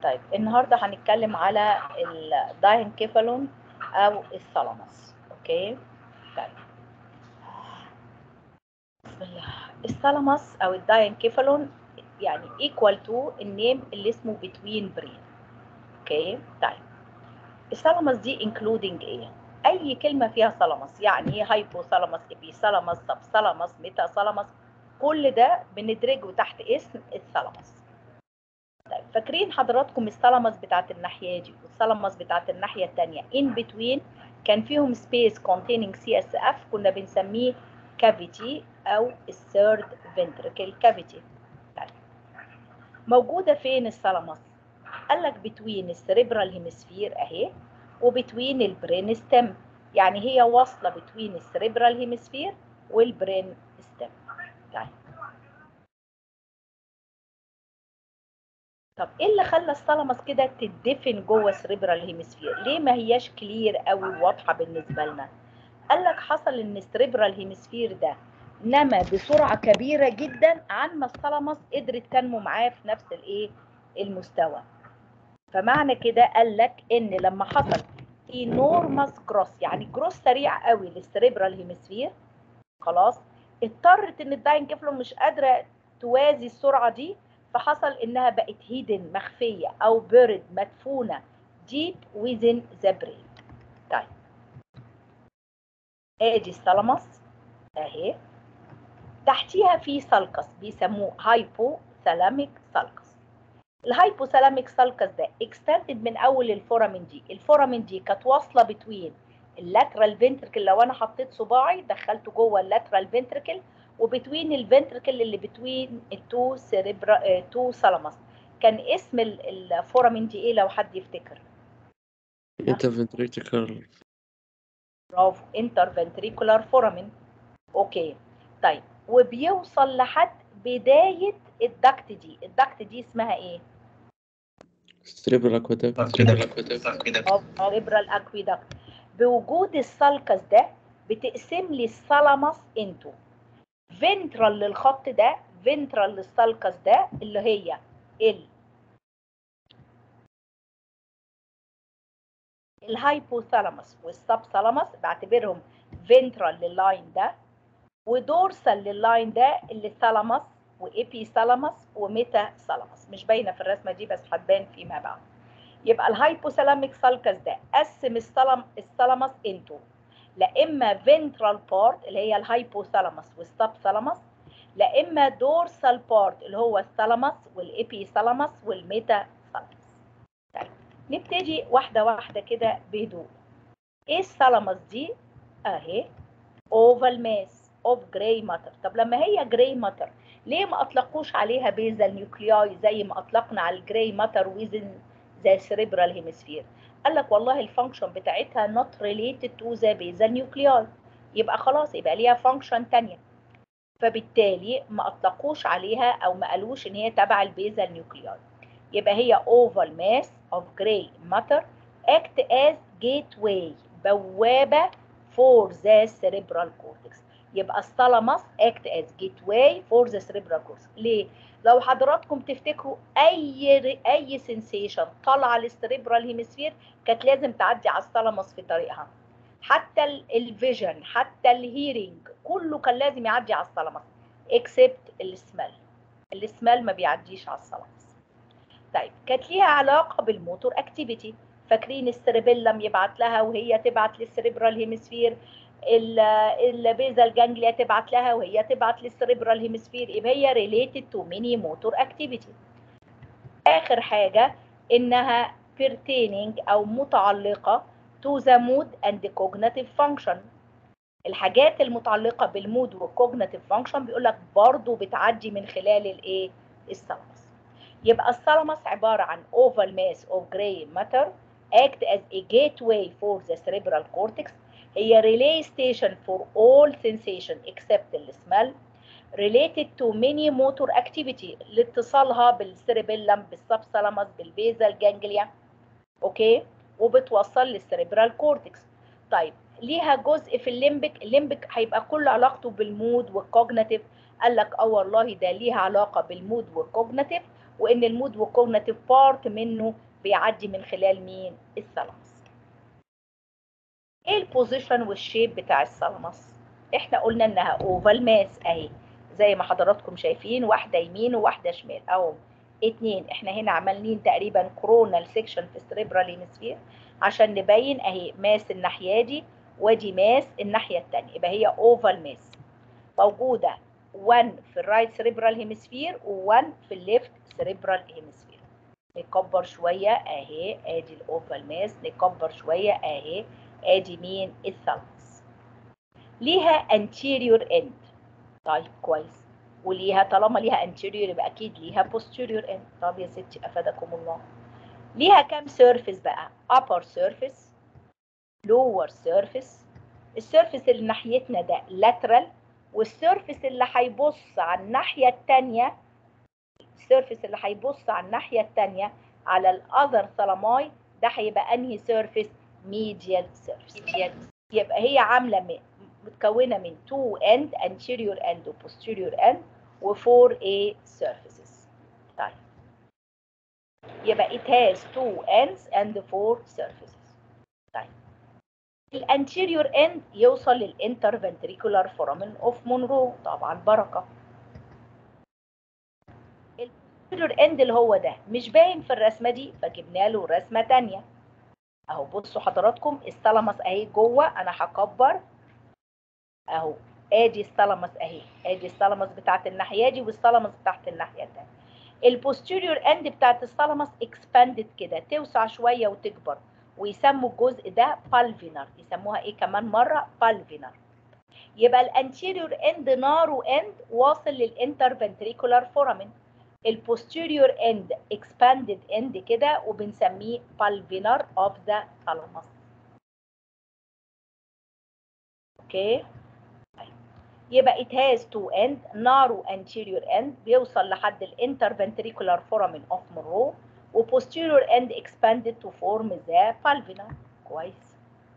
طيب النهارده هنتكلم على الداينكيفالون او الثالاموس اوكي طيب بسم الله الثالاموس او الداينكيفالون يعني equal to النيم اللي اسمه between brain اوكي طيب الثالاموس دي including ايه اي كلمه فيها ثالاموس يعني هايبوثالاموس ابيثالاموس سبثالاموس ميتاثالاموس كل ده بندرجه تحت اسم الثالاموس طيب فاكرين حضراتكم الثالاموس بتاعت الناحيه دي والثالاموس بتاعت الناحيه الثانيه in between كان فيهم space containing CSF كنا بنسميه cavity او الثيرد ventricle cavity طيب موجوده فين الثالاموس قال لك between السريبرال هيمسفير اهي وبتوين البرين ستيم يعني هي واصله بتوين السريبرال هيمسفير والبرين ستيم طيب طب ايه اللي خلى الثالاموس كده تدفن جوه السريبرال هيمسفير ليه ما هياش كلير قوي واضحه بالنسبه لنا قال لك حصل ان السريبرال هيمسفير ده نما بسرعه كبيره جدا عن ما الثالاموس قدرت تنمو معاه في نفس الايه المستوى فمعنى كده قال لك ان لما حصل enormous جروس يعني جروس سريع قوي للسريبرال هيمسفير خلاص اضطرت ان الداينكيفلون مش قادره توازي السرعه دي فحصل انها بقت هيدن مخفيه او بيرد مدفونه deep within the brain طيب ادي الثالاموس اهي تحتيها في سالكس بيسموه هايبوثالاميك سالكس الهايبوثالاميك سالكس ده اكستندد من اول الفورامين دي الفورامين دي كانت واصله بتوين اللاترال فنتركل لو انا حطيت صباعي دخلته جوه اللاترال فنتركل وبتوين الفنتركل اللي بتوين التو سيريبرا تو ثالاموس كان اسم الفورامين دي ايه لو حد يفتكر انترفنتريكولار برافو انترفنتريكولار فورامين اوكي طيب وبيوصل لحد بدايه الدكت دي الدكت دي اسمها ايه ستريبل اكوادكت سيريبرال اكويدكت بوجود السالكس ده بتقسم لي الثالاموس انتو فنترال للخط ده فنترال للسالكس ده اللي هي ال الهايبوثالاموس والسبثالاموس بعتبرهم فنترال لللاين ده ودورسال لللاين ده اللي ثالاموس وإيبي ثالاموس وميتا ثالاموس مش باينه في الرسمه دي بس هتبان فيما بعد يبقى الهايبوثالاميك سالكس ده قسم الثالام الثالاموس انتو لا اما فنترال بارت اللي هي الهايبوثالاموس والسبثالاموس لا اما دورسال بارت اللي هو الثالاموس والإيبي ثالاموس والميتا ثالاموس طيب نبتدي واحده واحده كده بهدوء ايه الثالاموس دي اهي اوفال ماس اوف جراي ماتر طب لما هي جراي ماتر ليه ما اطلقوش عليها بيزل نيوكلياي زي ما اطلقنا على الجراي ماتر ويزن زي السريبرال هيمسفير قال لك والله الفانكشن بتاعتها not related to the basal nuclei يبقى خلاص يبقى ليها فانكشن تانية فبالتالي ما اطلقوش عليها او ما قالوش ان هي تبع البيزال نيوكلياي يبقى هي oval mass of gray matter act as gateway بوابة for the cerebral cortex يبقى الثالاموس act as gateway for the cerebral cortex ليه؟ لو حضراتكم تفتكروا اي اي سنسيشن طالعه للسريبرال هيمسفير كانت لازم تعدي على الثالاموس في طريقها حتى الفيجن حتى الهيرنج كله كان لازم يعدي على الثالاموس اكسبت السمال السمال ما بيعديش على الثالاموس طيب كانت ليها علاقه بالموتور اكتيفيتي فاكرين السريبيلم يبعت لها وهي تبعت للسريبرال هيمسفير البيزال جانجليا تبعت لها وهي تبعت للسريبرال هيمسفير يبقى هي ريليتد تو ميني موتور اكتيفيتي اخر حاجه انها pertaining او متعلقه to the mood and the cognitive function الحاجات المتعلقه بالمود والكوجنيتيف فانكشن بيقول لك برضه بتعدي من خلال الايه الثالاموس يبقى الثالاموس عباره عن oval mass of gray matter act as a gateway for the cerebral cortex هي relay station for all sensation except السمال related to many motor activity لاتصالها بالسيربيلم بالسبثالاموس بالبيزال جانجليا اوكي وبتوصل للسيربرال كورتكس طيب ليها جزء في الليمبك الليمبك هيبقى كل علاقته بالمود والكوجنيتيف قال لك اه والله ده ليها علاقه بالمود والكوجنيتيف وان المود وكوجنيتيف بارت منه بيعدي من خلال مين الثالاموس ايه البوزيشن والشيب بتاع الثالاموس احنا قلنا انها اوفال ماس اهي زي ما حضراتكم شايفين واحده يمين وواحده شمال اهو اتنين احنا هنا عاملين تقريبا كورونال سيكشن في السريبرال هيمسفير عشان نبين اهي ماس الناحيه دي ودي ماس الناحيه الثانيه يبقى هي اوفال ماس موجوده 1 في الرايت سريبرال هيمسفير و1 في الليفت سريبرال هيمسفير نكبر شويه اهي ادي الاوفال ماس نكبر شويه اهي ادي مين الثالموس ليها anterior end طيب كويس وليها طالما ليها anterior يبقى اكيد ليها posterior end طب يا ستي افادكم الله ليها كام سيرفيس بقى upper surface lower surface السيرفيس اللي ناحيتنا ده lateral والسيرفيس اللي هيبص على الناحيه الثانيه السيرفيس اللي هيبص على الناحيه الثانيه على الاذر ثلاماي ده هيبقى انهي سيرفيس ميديال سيرفيس يبقى هي عامله من متكونه من two end anterior end و posterior end و 4 A surfaces طيب يبقى it has two ends and four surfaces طيب الانتيريور end يوصل للانترفنتريكولار فورامين اوف مونرو طبعا بركه الانتيريور end اللي هو ده مش باين في الرسمه دي فجبنا له رسمه ثانيه اهو بصوا حضراتكم الثلمس اهي جوه انا هكبر اهو ادي الثلمس اهي ادي الثلمس بتاعت الناحيه دي والثلمس بتاعت الناحيه الثانيه البوستيريور اند بتاعت الثلمس اكسباندد كده توسع شويه وتكبر ويسموا الجزء ده بالفينر يسموها ايه كمان مره بالفينر يبقى الانتيريور اند نارو اند واصل للانترفنتريكولار فورامين البوستيريور اند اكسباندد اند كده وبنسميه بالفينر اوف ذا ثالاموس اوكي يبقى it has two end narrow anterior end بيوصل لحد الانترفنتريكولار foramen of Monroe و posterior end expanded to form the palvina كويس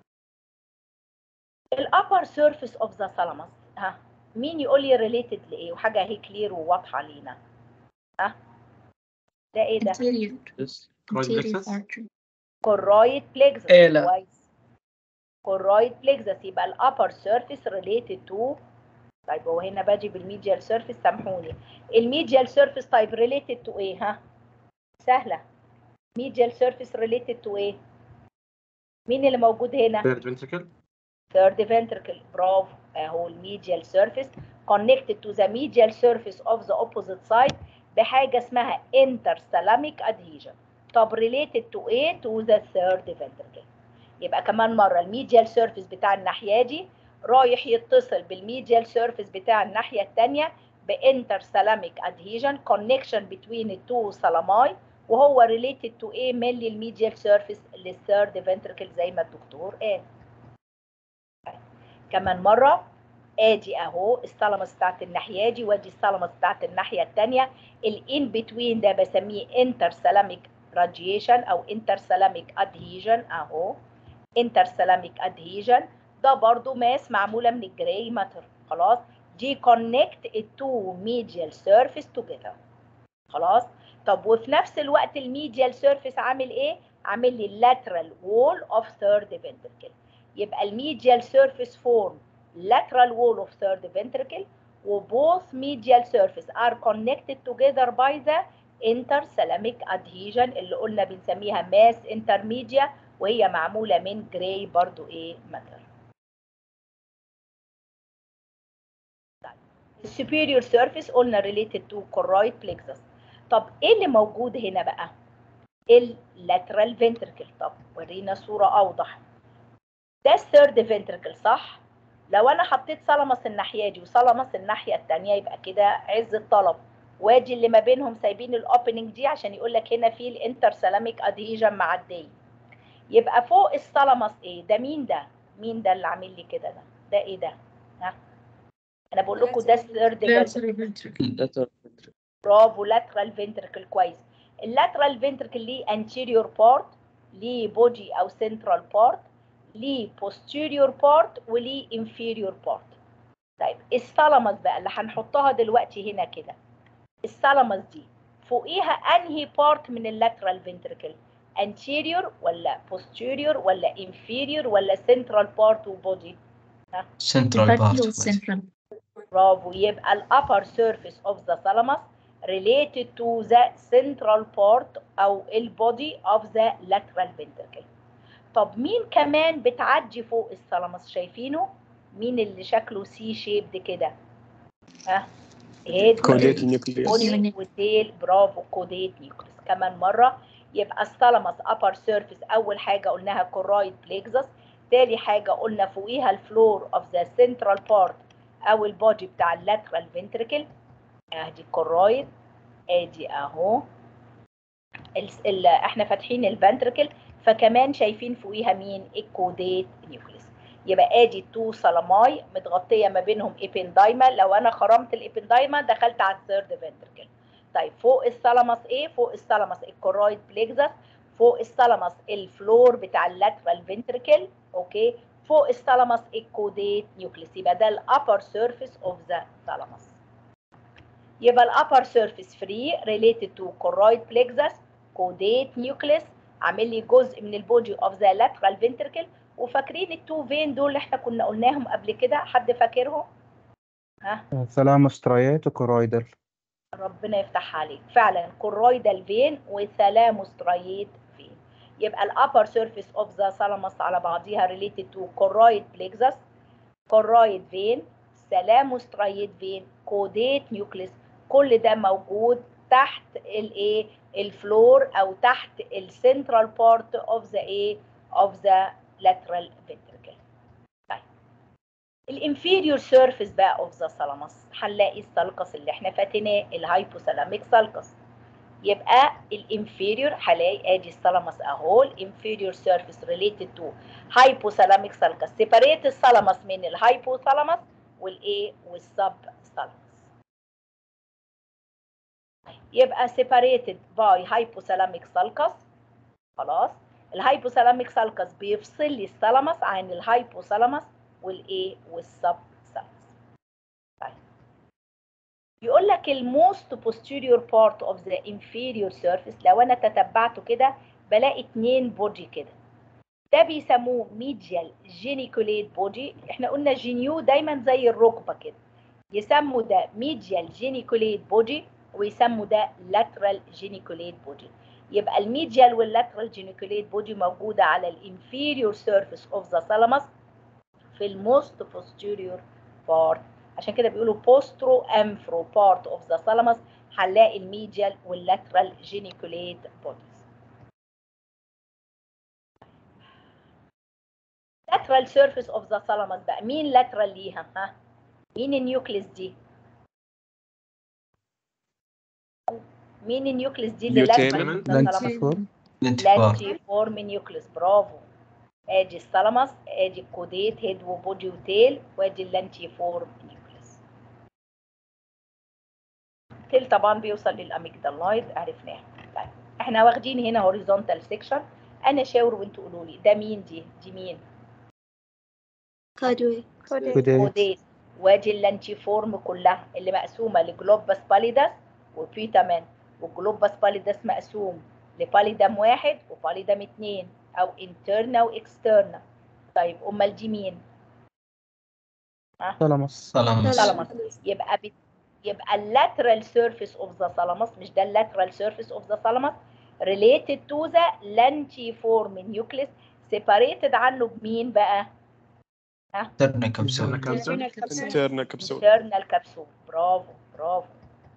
ال upper surface of the thalamus ها مين يقول لي related لايه وحاجه اهي كلير وواضحه لينا ها ده ايه ده anterior Yes. anterior plexus. artery choroid plexus إيه لا. كويس choroid plexus يبقى ال upper surface related to طيب هو هنا باجي بالميديال سيرفيس سامحوني الميديال سيرفيس طيب ريليتد تو ايه ها سهله ميديال سيرفيس ريليتد تو ايه مين اللي موجود هنا third ventricle third ventricle برافو اهو الميديال سيرفيس connected to the medial surface of the opposite side بحاجه اسمها interthalamic adhesion طب related to ايه to the third ventricle يبقى كمان مره الميديال سيرفيس بتاع الناحيه دي رايح يتصل بالميديال سيرفيس بتاع الناحيه الثانيه بانترسلاميك ادهيجن كونكشن بين التو سلاماي وهو ريليتد تو ايه مينلي الميديال سيرفيس للثيرد فنتركل زي ما الدكتور قال طيب. كمان مره ادي اهو الثالاموس بتاعت الناحيه دي وادي الثالاموس بتاعت الناحيه الثانيه الان بتوين ده بسميه انترسلاميك راديشن او انترسلاميك ادهيجن اهو انترسلاميك ادهيجن ده برضو ماس معموله من الجراي ماتر خلاص دي كونكت التو ميديال سيرفيس توجذر خلاص طب وفي نفس الوقت الميديال سيرفيس عامل ايه عامل لي اللاترال وول اوف ثيرد فنتركل يبقى الميديال سيرفيس فورم lateral wall of third ventricle وبوث medial surface are connected together by the interthalamic adhesion اللي قلنا بنسميها mass intermedia وهي معمولة من جراي برضو ايه ماتر السوبيريور سيرفيس قلنا related to choroid plexus طب ايه اللي موجود هنا بقى اللاترال فنتركل طب ورينا صورة اوضح ده الثيرد فنتركل صح لو انا حطيت سلمس الناحيه دي وسلمس الناحيه الثانيه يبقى كده عز الطلب وادي اللي ما بينهم سايبين الاوبننج دي عشان يقول لك هنا في الانترسلاميك ادهيجن معديه يبقى فوق السلمس ايه ده مين ده مين ده اللي عامل لي كده ده ده ايه ده ها انا بقول لكم ده الثيرد lateral ventricle lateral ventricle. برافو لاترال فنتركل كويس اللاترال فنتركل ليه anterior بارت ليه بودي او سنترال بارت ليه posterior بارت وليه inferior بارت طيب الثالاموس بقى اللي هنحطها دلوقتي هنا كده الثالاموس دي فوقيها انهي بارت من اللاترال فنتركل anterior ولا posterior ولا inferior ولا central part وبودي سنترال الفاتي بارت والسنترال برافو يبقى ال upper surface of the thalamus related to the central part أو ال body of the lateral ventricle. طب مين كمان بتعدي فوق الثالاموس شايفينه؟ مين اللي شكله سي شيبد كده؟ ها؟ هيد كوديت نيوكليوس بودي وتيل برافو كوديت نيوكليس كمان مرة يبقى الثالاموس upper surface أول حاجة قلناها كورويد plexus تاني حاجة قلنا فوقيها الفلور of the central part او البودي بتاع اللاترال فنتريكل ادي كورويد ادي اهو ال... ال... احنا فاتحين الفنتريكل فكمان شايفين فوقيها مين الكوديت نيوكليس يبقى ادي التو سلاماي متغطيه ما بينهم ايبندايما لو انا خرمت الايبندايما دخلت على الثيرد فنتريكل طيب فوق الثالاموس ايه فوق الثالاموس الكورويد بليكزس فوق الثالاموس الفلور بتاع اللاترال فنتريكل اوكي فوق الثالاموس الكوديت نيوكليس يبقى ده الابر سيرفيس اوف ذا ثالاموس يبقى الابر سيرفيس فري ريليتد تو كورويد بليكزس كوديت نيوكليس عامل لي جزء من البودي اوف ذا لاترال فنتركل وفاكرين التو فين دول اللي احنا كنا قلناهم قبل كده حد فاكرهم ها ثالاموس ستريات وكورويدال ربنا يفتح عليك فعلا كورويدال فين وثالاموسترايد فين يبقى الابر سيرفيس اوف ذا ثالاموس على بعضيها ريليتد تو كورويد بليكزس كورويد فين ثالاموسترايد فين كوديت نيوكليس كل ده موجود تحت الايه الفلور او تحت السنترال بارت اوف ذا ايه اوف ذا lateral ventricle طيب الانفيريور سيرفيس بقى اوف ذا ثالاموس هنلاقي السلقس اللي احنا فاتناه الهايبوثالاميك سلقس يبقى الانفيريور هلاقي ادي الثالاموس اهو الانفيريور سيرفيس ريليتد تو هايبوثالاميك سلقس سيبريت الثالاموس من الهايبوثالاموس والايه والسب ثالاموس يبقى separated by hypothalamic sulcus خلاص الهايبوثالاميك سالكس بيفصل لي الثالاموس عن الهايبوثالاموس والايه والسب ثالاموس طيب يقول لك الموست posterior part of the inferior surface لو انا تتبعته كده بلاقي اتنين بودي كده ده بيسموه ميديال جينيكوليت بودي احنا قلنا جينيو دايما زي الركبه كده يسموا ده ميديال جينيكوليت بودي ويسموا ده lateral جينيكوليت بودي يبقى الميديال واللاترال جينيكوليت بودي موجوده على الانفيريور سيرفيس اوف ذا ثالاموس في الموست posterior بارت عشان كده بيقولوا بوسترو انفرو بارت اوف ذا ثالاموس هنلاقي الميديال واللاترال جينيكوليت بوديز lateral surface of the thalamus بقى مين lateral ليها ها مين النيوكليس دي مين النيوكليس دي اللي lateral Putamen. of the thalamus؟ لانتيفور الانتفاع لانتيفورم نيوكليس برافو ادي الثالاموس ادي الكوديت هيد وبودي وتيل وادي اللانتيفورم نيوكليس تيل طبعا بيوصل للاميجدالايد عرفناها طيب احنا واخدين هنا هوريزونتال سيكشن انا شاور وانتوا قولوا لي ده مين دي دي مين كادوي كوديت كوديت وادي اللانتيفورم كلها اللي مقسومه لجلوباس باليدس وبيتامين والجلوباس باليدس مقسوم لباليدم واحد وباليدم اتنين او انترنا واكسترنا طيب امال دي مين؟ ثالاموس ثالاموس ثالاموس يبقى بت... يبقى اللاترال سيرفيس اوف ذا ثالاموس مش ده اللاترال سيرفيس اوف ذا ثالاموس related to the lentiform nucleus separated عنه بمين بقى؟ ترنا كبسول انترنا كبسول internal capsule برافو برافو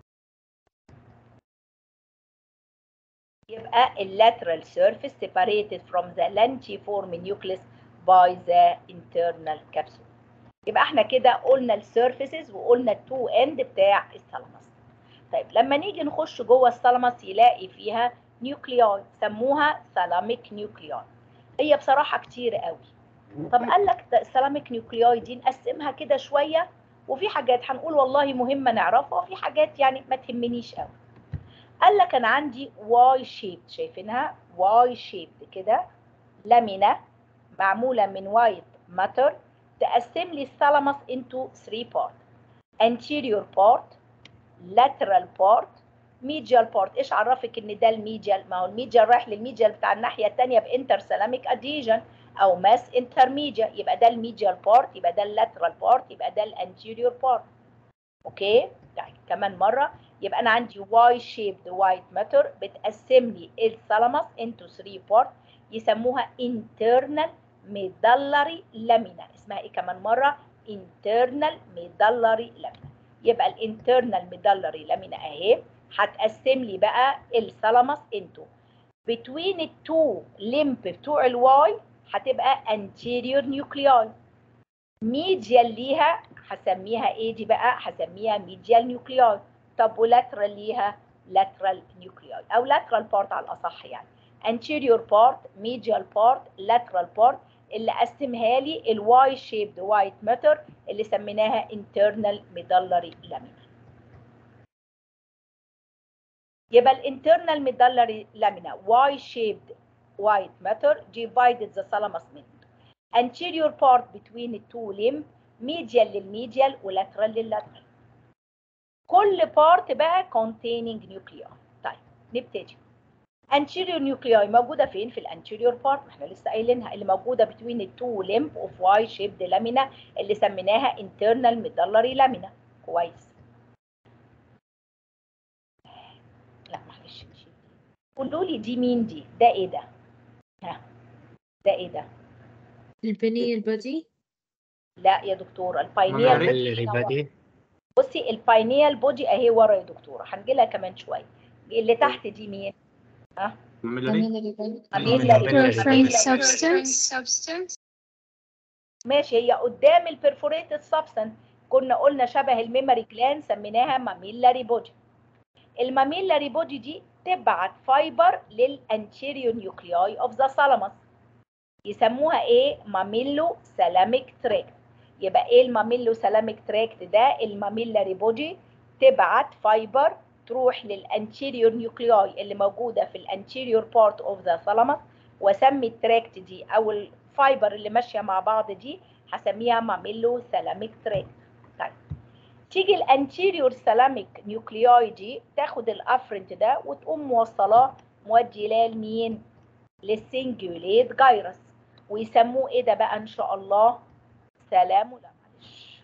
يبقى اللاترال surface separated from the lentiform nucleus by the internal capsule يبقى احنا كده قلنا السيرفيسز وقلنا التو اند بتاع الثالاموس طيب لما نيجي نخش جوه الثالاموس يلاقي فيها نيوكلياي سموها ثالاميك نيوكلياي هي بصراحه كتير قوي طب قال لك الثالاميك نيوكلياي دي نقسمها كده شويه وفي حاجات هنقول والله مهمه نعرفها وفي حاجات يعني ما تهمنيش قوي قال لك انا عندي واي شيب شايفينها واي شيب كده لامينا معموله من وايت ماتر تقسم لي الثالاموس into 3 part anterior part lateral part ميديال بارت ايش عرفك ان ده الميديال ما هو الميديال رايح للميديال بتاع الناحيه الثانيه بانتر سلاميك اديجن او ماس انترميديا يبقى ده الميديال بارت يبقى ده اللاترال بارت يبقى ده الانتيريور بارت اوكي طيب كمان مره يبقى انا عندي واي شيبد وايت ماتر بتقسم لي الثالاموس انتو 3 بارت يسموها internal medullary lamina اسمها ايه كمان مره internal medullary lamina يبقى الانترنال medullary lamina اهي هتقسم لي بقى الثالاموس انتو between التو ليمب بتوع الواي هتبقى anterior nuclei ميديال ليها هسميها ايه دي بقى هسميها ميديال نيوكلياي طب ولاترال ليها لاترال نيوكلياي او لاترال بارت على الاصح يعني anterior part medial part lateral part اللي قسمها لي الواي شيبد وايت ماتر اللي سميناها internal medullary lamina يبقى الانترنال medullary lamina Y shaped white matter divided the thalamus into anterior part between the two limb medial للميديال ولاترال لللاترال كل بارت بقى containing nuclei طيب نبتدي anterior nuclei موجوده فين في الانتيريور بارت ما احنا لسه قايلينها اللي موجوده between the two limb of Y shaped lamina اللي سميناها internal medullary lamina كويس لا معلش نشيل دي قولوا لي دي مين دي ده ايه ده ها ده ايه ده البنية البدي لا يا دكتوره الباينيال اللي بدي بصي الباينيال بودي اهي ورا يا دكتوره هنجي لها كمان شويه اللي تحت دي مين ميلري Referring substance ماشي هي قدام البرفوريتد سبستانس كنا قلنا شبه الميموري جلاند سميناها ماميلاري بودي الماميلاري بودي دي تبعت فايبر للانتيريور نيوكلياي اوف ذا ثالاموس يسموها ايه ماميلو سلاميك تراكت يبقى ايه الماميلو سلاميك تراكت ده الماميلاري بودي تبعت فايبر تروح للانتيريور نيوكلياي اللي موجوده في الانتيريور بارت اوف ذا ثالاموس واسمي التراكت دي او الفايبر اللي ماشيه مع بعض دي هسميها ماميلو سلاميك تراكت طيب تيجي الانتيريور سلاميك نيوكلياي دي تاخد الافرنت ده وتقوم موصلاه موديه لمين للسنجوليت جايرس ويسموه ايه ده بقى ان شاء الله سلامو لا معلش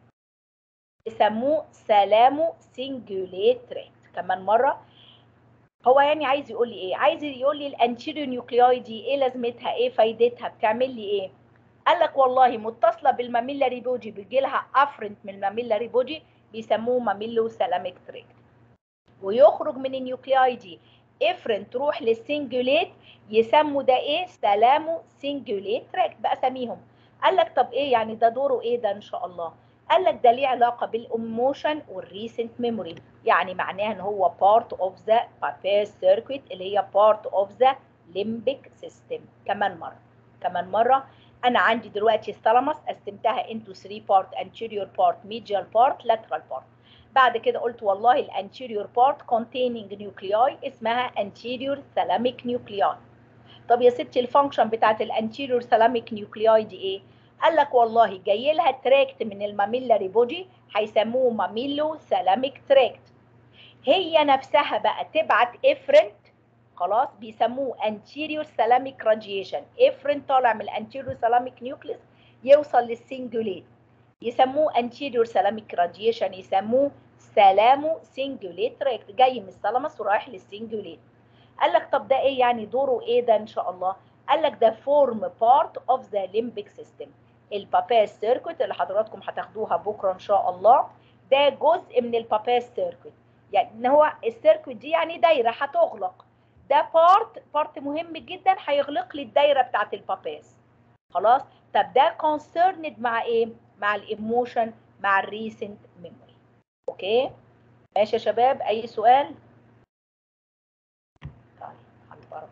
يسموه سلامو سنجوليت تراكت كمان مره هو يعني عايز يقول لي ايه عايز يقول لي الانتيريور نيوكلياي دي ايه لازمتها ايه فايدتها بتعمل لي ايه قال لك والله متصله بالماميلاري بودي بيجي لها افرنت من الماميلاري بودي بيسموه ماميلو سلاميك تراكت ويخرج من النيوكلياي دي افرنت تروح للسنجوليت يسموا ده ايه سلامو سنجوليت تراكت باساميهم قال لك طب ايه يعني ده دوره ايه ده ان شاء الله قال لك ده ليه علاقه بالايموشن والريسنت ميموري يعني معناها ان هو بارت اوف ذا بابير سيركويت اللي هي بارت اوف ذا ليمبيك سيستم كمان مره كمان مره انا عندي دلوقتي الثالاموس قسمتها انتو 3 بارت anterior بارت medial بارت lateral بارت بعد كده قلت والله الانتيريور بارت containing nuclei اسمها anterior thalamic nuclei طب يا ستي الفانكشن بتاعت الانتيريور thalamic nuclei دي ايه قال لك والله جاي لها تراكت من الماميلاري بودي هيسموه ماميلو ثالاميك تراكت هي نفسها بقى تبعت افرنت خلاص بيسموه anterior thalamic radiation افرنت طالع من الانتيريور thalamic نيوكليس يوصل للسنجوليت يسموه anterior thalamic radiation يسموه سلامو سنجوليت تراكت جاي من الثالاموس ورايح للسنجوليت قال لك طب ده ايه يعني دوره ايه ده ان شاء الله قال لك ده فورم بارت اوف ذا ليمبيك سيستم الباباس سيركوت اللي حضراتكم هتاخدوها بكره ان شاء الله ده جزء من الباباس سيركوت يعني ان هو السيركوت دي يعني دايره هتغلق ده بارت بارت مهم جدا هيغلق لي الدايره بتاعت الباباس خلاص طب ده كونسيرند مع ايه مع الايموشن مع الريسنت ميموري اوكي ماشي يا شباب اي سؤال طيب على البركه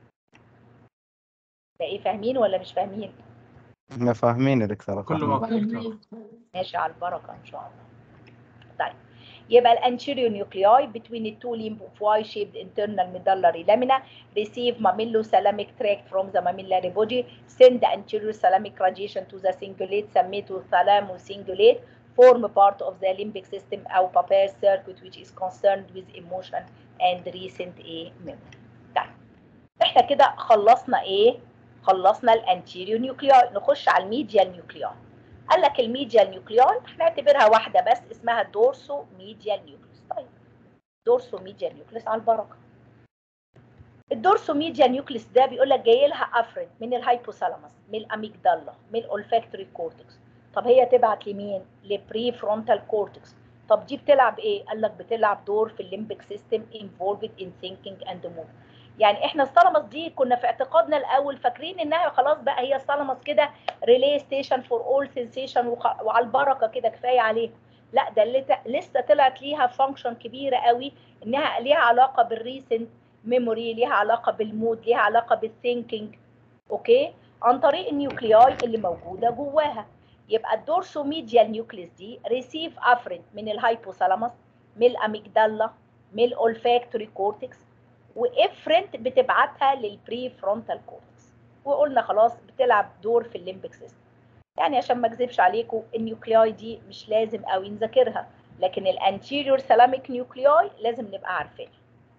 ايه فاهمين ولا مش فاهمين احنا فاهمين يا دكتورة كله فاهمين. مكتوب ماشي على البركه ان شاء الله طيب يبقى الانتيريور نيوكلياي between the two limb of Y-shaped internal medullary lamina receive mammillothalamic tract from the mammillary body send the anterior thalamic radiation to the cingulate سميته thalamo cingulate form part of the limbic system أو Papez circuit which is concerned with emotion and recent ايه memory. طيب احنا كده خلصنا ايه؟ خلصنا الانتيريور نيوكلياي نخش على الميديال نيوكلياي. قال لك الميديال نيوكلياي هنعتبرها واحده بس اسمها دورسو ميديال نيوكليس. طيب دورسو ميديال نيوكليس على البركه. الدورسو ميديال نيوكليس ده بيقول لك جاي لها افرنت من الهايبوثالاموس من الاميجدالا من الاولفاكتوري كورتكس. طب هي تبعت لمين؟ لبري فرونتال كورتكس. طب دي بتلعب ايه؟ قال لك بتلعب دور في الليمبك سيستم involved in thinking and movement. يعني احنا الثالاموس دي كنا في اعتقادنا الاول فاكرين انها خلاص بقى هي الثالاموس كده ريلي ستيشن فور اول سensation وعلى البركه كده كفايه عليه. لا ده اللي ت- لسه طلعت ليها فانكشن كبيره قوي انها ليها علاقه بالريسنت ميموري ليها علاقه بالمود ليها علاقه بالثينكينج اوكي عن طريق النيوكلياي اللي موجوده جواها يبقى الدورسوميديال نيوكليس دي ريسيف افرنت من الهايبوثالاموس من الاميجدالا من الاولفاكتوري كورتكس وافرنت بتبعتها للبري فرونتال كورتكس وقلنا خلاص بتلعب دور في الليمبك سيستم يعني عشان ما اكذبش عليكم النيوكلياي دي مش لازم قوي نذاكرها لكن الانتيريور سلاميك نيوكلياي لازم نبقى عارفينها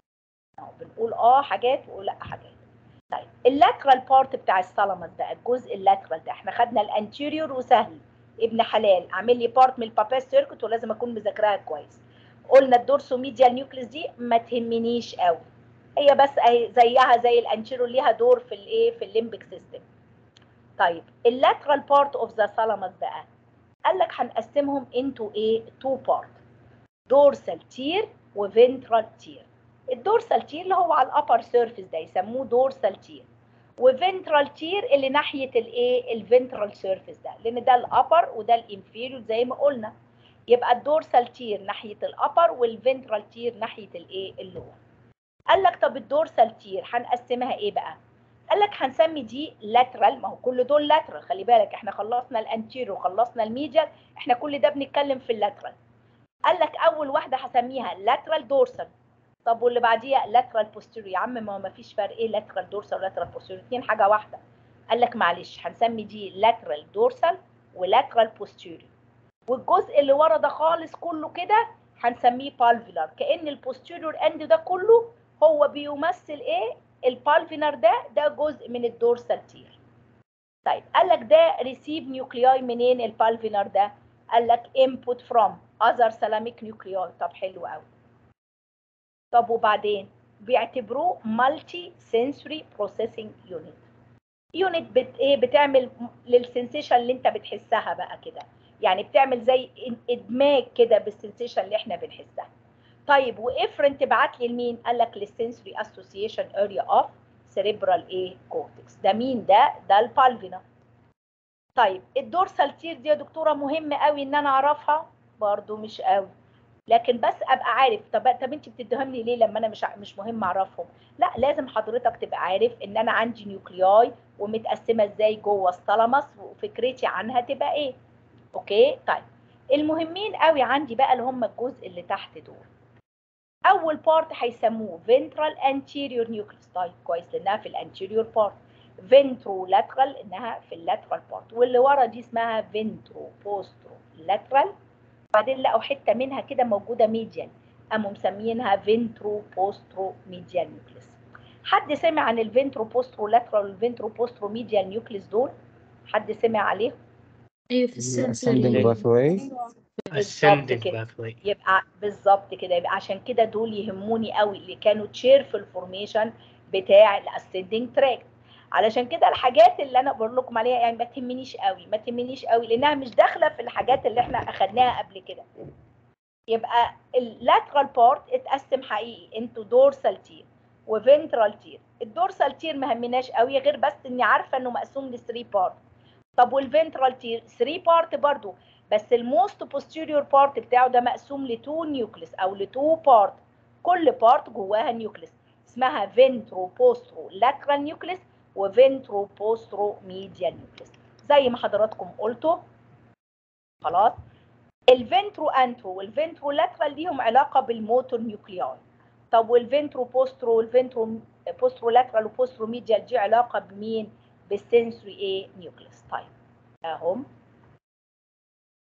أهو بنقول اه حاجات ولا حاجات طيب اللاترال بارت بتاع الثالاموس بقى الجزء اللاترال ده احنا خدنا الانتيريور وسهل ابن حلال عامل لي بارت من الباباس سيركت ولازم اكون مذاكراها كويس قلنا الدورسوميديال نيوكليس دي ما تهمنيش قوي هي بس اهي زيها زي الانتيريور ليها دور في الايه في الليمبك سيستم طيب اللاترال بارت اوف ذا ثالاموس بقى قال لك هنقسمهم انتو ايه تو بارت دورسال تير وفنترال تير الدورسال تير اللي هو على الابر سيرفيس ده يسموه دورسال تير وفنترال تير اللي ناحيه الايه الفنترال سيرفيس ده لان ده الابر وده الانفيريور زي ما قلنا يبقى الدورسال تير ناحيه الابر والفنترال تير ناحيه الايه اللور قال لك طب الدورسال تير هنقسمها ايه بقى قال لك هنسمي دي لاترال ما هو كل دول لاترال خلي بالك احنا خلصنا الانتيرو وخلصنا الميديال احنا كل ده بنتكلم في اللاترال قال لك اول واحده هسميها لاترال دورسال طب واللي بعديها لاترال بوستيريور يا عم ما ما فيش فرق ايه لاترال دورسال ولاترال بوستيريور الاثنين حاجه واحده قال لك معلش هنسمي دي لاترال دورسال ولاترال بوستيريور والجزء اللي ورا ده خالص كله كده هنسميه بالفيلر كان البوستيريور اند ده كله هو بيمثل ايه البالفينر ده ده جزء من الدورسال تير طيب قال لك ده ريسيف نيوكلياي منين البالفينر ده قال لك input from other thalamic nuclei طب حلو قوي طب وبعدين بيعتبروه مالتي سنسوري بروسيسنج يونت يونت بت ايه بتعمل للسنسيشن اللي انت بتحسها بقى كده يعني بتعمل زي ادماج كده بالسنسيشن اللي احنا بنحسها طيب وافرن تبعت لي لمين قال لك للسنسوري اسوسيشن اريا اوف سيريبرال ايه كورتكس ده مين ده ده البالفينا طيب الدورسال تير دي يا دكتوره مهم قوي ان انا اعرفها برضو مش قوي لكن بس ابقى عارف طب طب انت بتديهم لي ليه لما انا مش ع- مش مهم اعرفهم لا لازم حضرتك تبقى عارف ان انا عندي نيوكلياي ومتقسمه ازاي جوه الثالاموس وفكرتي عنها تبقى ايه اوكي طيب المهمين قوي عندي بقى اللي هم الجزء اللي تحت دول اول بارت هيسموه ventral anterior nucleus طيب كويس لانها في الانتيريور بارت ventrolateral انها في اللاترال بارت واللي ورا دي اسمها ventroposterolateral بعدين لقوا حته منها كده موجوده ميديال قاموا مسمينها ventroposteromedial nucleus حد سمع عن الفنتروبوسترولاترال والفنتروبوستروميديال نيوكليس دول حد سمع عليهم أيوة في ascending السنسوري pathway بالظبط ascending كده pathway يبقى بالظبط كده يبقى عشان كده دول يهموني قوي اللي كانوا تشير في الفورميشن بتاع الاسندنج تراك علشان كده الحاجات اللي انا بقول لكم عليها يعني ما تهمنيش قوي ما تهمنيش قوي لانها مش داخله في الحاجات اللي احنا اخدناها قبل كده يبقى اللاترال بارت اتقسم حقيقي انتو دورسال تير وفنترال تير الدورسال تير ما همناش قوي غير بس اني عارفه انه مقسوم ل 3 بارت طب والفنترال تير 3 بارت برضو بس الموست بوستيريور بارت بتاعه ده مقسوم لتو نيوكليس او لتو بارت كل بارت جواها نيوكليس اسمها فينترو بوسترو لاترال نيوكليس وفينترو بوسترو ميديال نيوكليس زي ما حضراتكم قلتوا خلاص الفنترو انترو والفنترو لاترال ليهم علاقه بالموتور نيوكلياي طب والفنترو بوسترو والفنترو بوسترو لاترال وبوسترو ميديال دي علاقه بمين بالسنسوري ايه نيوكليس طيب اهم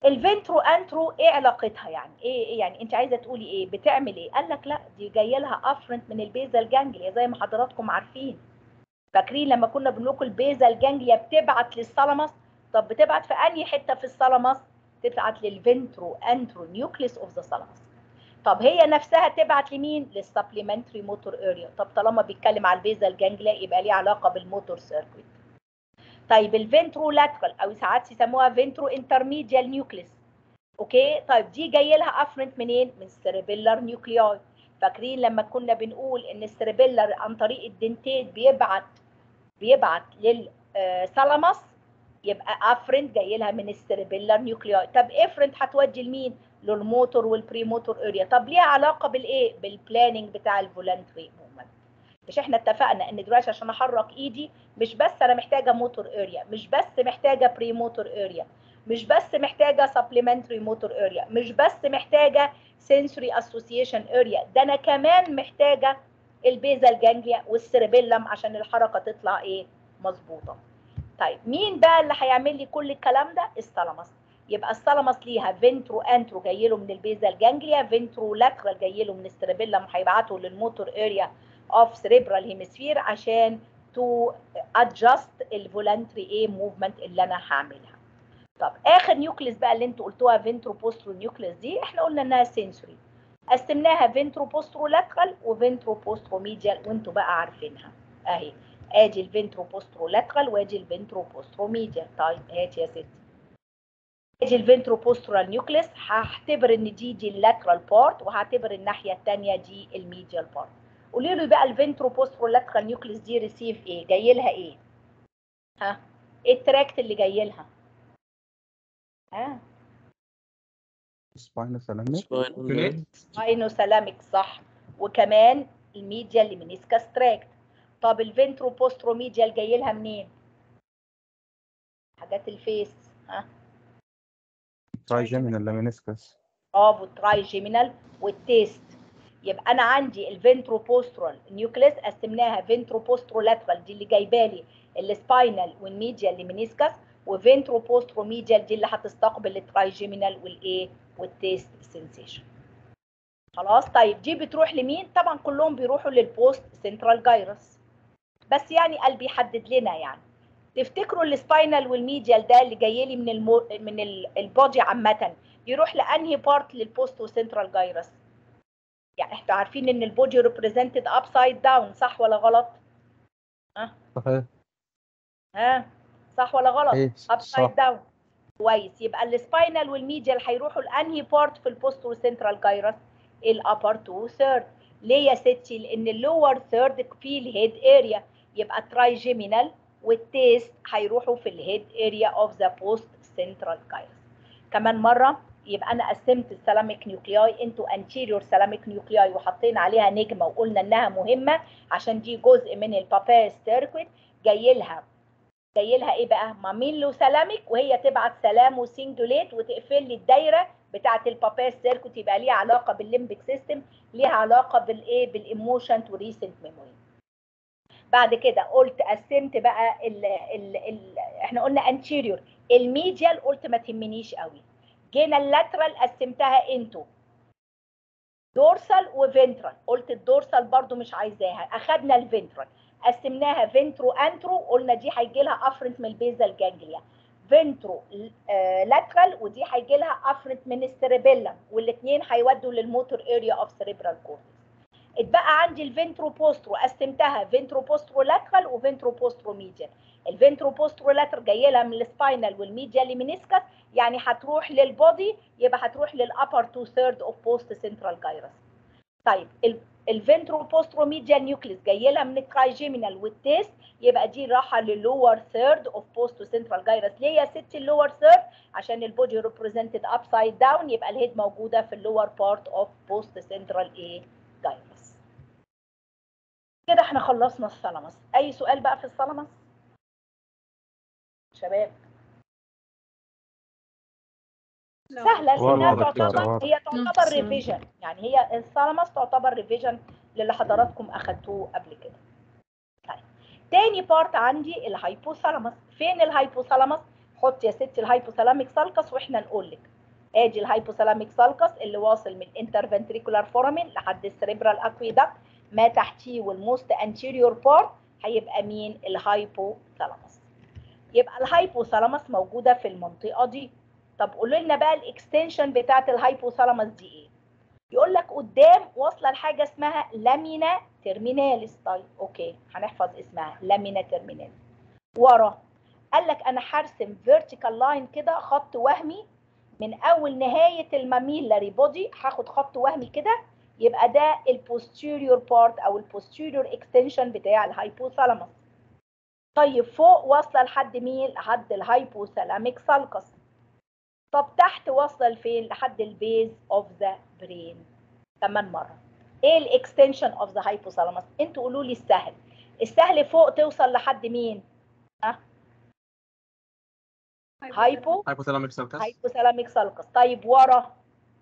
الفنترو انترو ايه علاقتها يعني ايه إيه يعني انت عايزه تقولي ايه بتعمل ايه قال لك لا دي جايه لها افرنت من البيزال جانجليا زي ما حضراتكم عارفين فاكرين لما كنا بنقول لكم البيزال جانجليا بتبعت للثالاموس طب بتبعت في انهي حته في الثالاموس تبعت للفنترو انترو نيوكليس اوف ذا ثالاموس طب هي نفسها تبعت لمين للسبليمنتري موتور اريا طب طالما بيتكلم على البيزال جانجليا يبقى ليه علاقه بالموتور سيركويت طيب الفنترو لاترال او ساعات يسموها فنترو انترميديال نيوكليس اوكي طيب دي جاي لها افرنت منين من السيربيلر نيوكلياي فاكرين لما كنا بنقول ان السيربيلر عن طريق الدنتيت بيبعت بيبعت للثالاموس يبقى افرنت جاي لها من السيربيلر نيوكلياي طب افرنت هتودي لمين للموتور والبريموتور اريا طب ليها علاقه بالايه بالبلاننج بتاع الفولنتري موفمنت مش احنا اتفقنا ان دلوقتي عشان احرك ايدي مش بس انا محتاجه موتور اريا مش بس محتاجه بريموتور اريا مش بس محتاجه سبليمنتري موتور اريا مش بس محتاجه سنسوري اسوسيشن اريا ده انا كمان محتاجه البيزال جانجليا والسيربيلم عشان الحركه تطلع ايه مظبوطه طيب مين بقى اللي هيعمل لي كل الكلام ده الثالاموس يبقى الثالاموس ليها فينترو انترو جاي له من البيزال جانجليا فينترو لاترال جاي له من السيربيلم هيبعته للموتور اريا اوف سريبرال هيمسفير عشان تو ادجست الفولنتري ايه موفمنت اللي انا هعملها طب اخر نيوكليس بقى اللي انتوا قلتوها فينترو بوسترو نيوكليس دي احنا قلنا انها سنسوري قسمناها فينترو بوسترو لاترال وفينترو بوسترو ميديال وانتوا بقى عارفينها اهي ادي الفينترو بوسترو لاترال وادي الفينترو بوسترو ميديال طيب هات يا ستي ادي الفينترو بوسترال نيوكليس هعتبر ان دي دي اللاترال بارت وهعتبر الناحيه الثانيه دي الميديال بارت قولي لي بقى الفينترو بوسترو لاترال نيوكليس دي ريسيف ايه جاي لها ايه ها ايه التراكت اللي جاي لها ها سباينو سلامك ساينوسالاميك صح وكمان الميديا اللي منيسكاس تراكت طب الفنترو بوسترو ميديال جاي لها منين حاجات الفيس ها ترايجيمينال لامينيسكس برافو ترايجيمينال والتيست يبقى انا عندي الفنترو بوسترال نيوكليس قسمناها فنترو بوسترو لاترال دي اللي جايبه لي السباينال والميديا اللي منيسكاس وفنترو بوسترو ميديال دي اللي هتستقبل الترايجيمينال والايه والتيست سنسيشن خلاص طيب دي بتروح لمين طبعا كلهم بيروحوا للبوست سنترال جايرس بس يعني قلبي يحدد لنا يعني تفتكروا السباينال والميديال ده اللي جاي لي من المو... من ال- البودي عامه يروح لانهي بارت للبوست سنترال جايرس يعني احنا عارفين ان البودي ريبريزنتد ابسايد داون صح ولا غلط صحيح ها صح ولا غلط ايه ابسايد صح داون كويس يبقى السباينال والميديال هيروحوا لانهي بارت في البوستو سنترال جايرس الابر تو ثيرد ليه يا ستي لان اللور ثيرد في الهيد اريا يبقى الترايجيمينال والتيست هيروحوا في الهيد اريا اوف ذا بوست سنترال جايرس كمان مره يبقى انا قسمت السلاميك نيوكلياي انتو انتيريور سلاميك نيوكلياي وحطينا عليها نجمه وقلنا انها مهمه عشان دي جزء من الباباس سيركويت جاي لها جاي لها ايه بقى ماميلو سلاميك وهي تبعت سلام وسنجوليت وتقفل لي الدايره بتاعه الباباس سيركوت يبقى ليها علاقه بالليمبيك سيستم ليها علاقه بالايه بالايموشن وريسنت ميموري بعد كده قلت قسمت بقى ال ال ال احنا قلنا انتيريور الميديال قلت ما تهمنيش قوي جينا اللاترال قسمتها انتو دورسال وفنترال قلت الدورسال برضو مش عايزاها اخدنا الفنترال قسمناها فنترو انترو قلنا دي هيجي لها افرنت من البيزال جانجليا فنترو آه لاترال ودي هيجي لها افرنت من السيربيلم والاثنين هيودوا للموتور اريا اوف سيريبرال كورتكس اتبقى عندي الفنترو بوسترو قسمتها فنترو بوسترو لاترال وفنترو بوسترو ميديال الفنترو بوسترو لاترال جايه لها من السباينال والميديال لمينيسكس يعني هتروح للبودي يبقى هتروح للابر تو ثيرد اوف بوست سنترال جايرس طيب الفنترو بوسترو ميديال نيوكليس جايه لها من الترايجيمينال والتيست يبقى دي راحه للور ثيرد اوف بوست سنترال جايرس ليه يا ستي اللور ثيرد عشان البودي ريبريزنتد ابسايد داون يبقى الهيد موجوده في اللور بارت اوف بوست سنترال ايه جايرس كده احنا خلصنا الثالاموس اي سؤال بقى في الثالاموس شباب سهله لانها واضح تعتبر دكتور، واضح. هي تعتبر ريفيجن يعني هي الثالاموس تعتبر ريفيجن للي حضراتكم اخدتوه قبل كده طيب تاني بارت عندي الهايبوثالاموس فين الهايبوثالاموس حط يا ستي الهايبوثالاميك سالكس واحنا نقول لك ادي الهايبوثالاميك سالكس اللي واصل من انترفنتريكولار فورامين لحد السريبرال اكويدكت ما تحتيه والموست انتيريور بارت هيبقى مين الهايبوثالاموس يبقى الهايبوثالاموس موجوده في المنطقه دي طب قولوا لنا بقى الاكستنشن بتاعت الهايبوثالاموس دي ايه يقول لك قدام واصله لحاجه اسمها لامينا تيرميناليس طيب اوكي هنحفظ اسمها لامينا تيرميناليس ورا قال لك انا هرسم فيرتيكال لاين كده خط وهمي من اول نهايه الماميلاري بودي هاخد خط وهمي كده يبقى ده البوستيريور بارت او البوستيريور اكستنشن بتاع الهايبوثالاموس طيب فوق واصله لحد مين لحد الهايبوثالاميك سالكس طب تحت واصله لفين لحد البيز اوف ذا برين كمان مره ايه الاكستنشن اوف ذا هايبوثالاموس انتوا قولوا لي السهل السهل فوق توصل لحد مين ها هايبو هايبوثالاميك سالكس هايبوثالاميك سالكس طيب ورا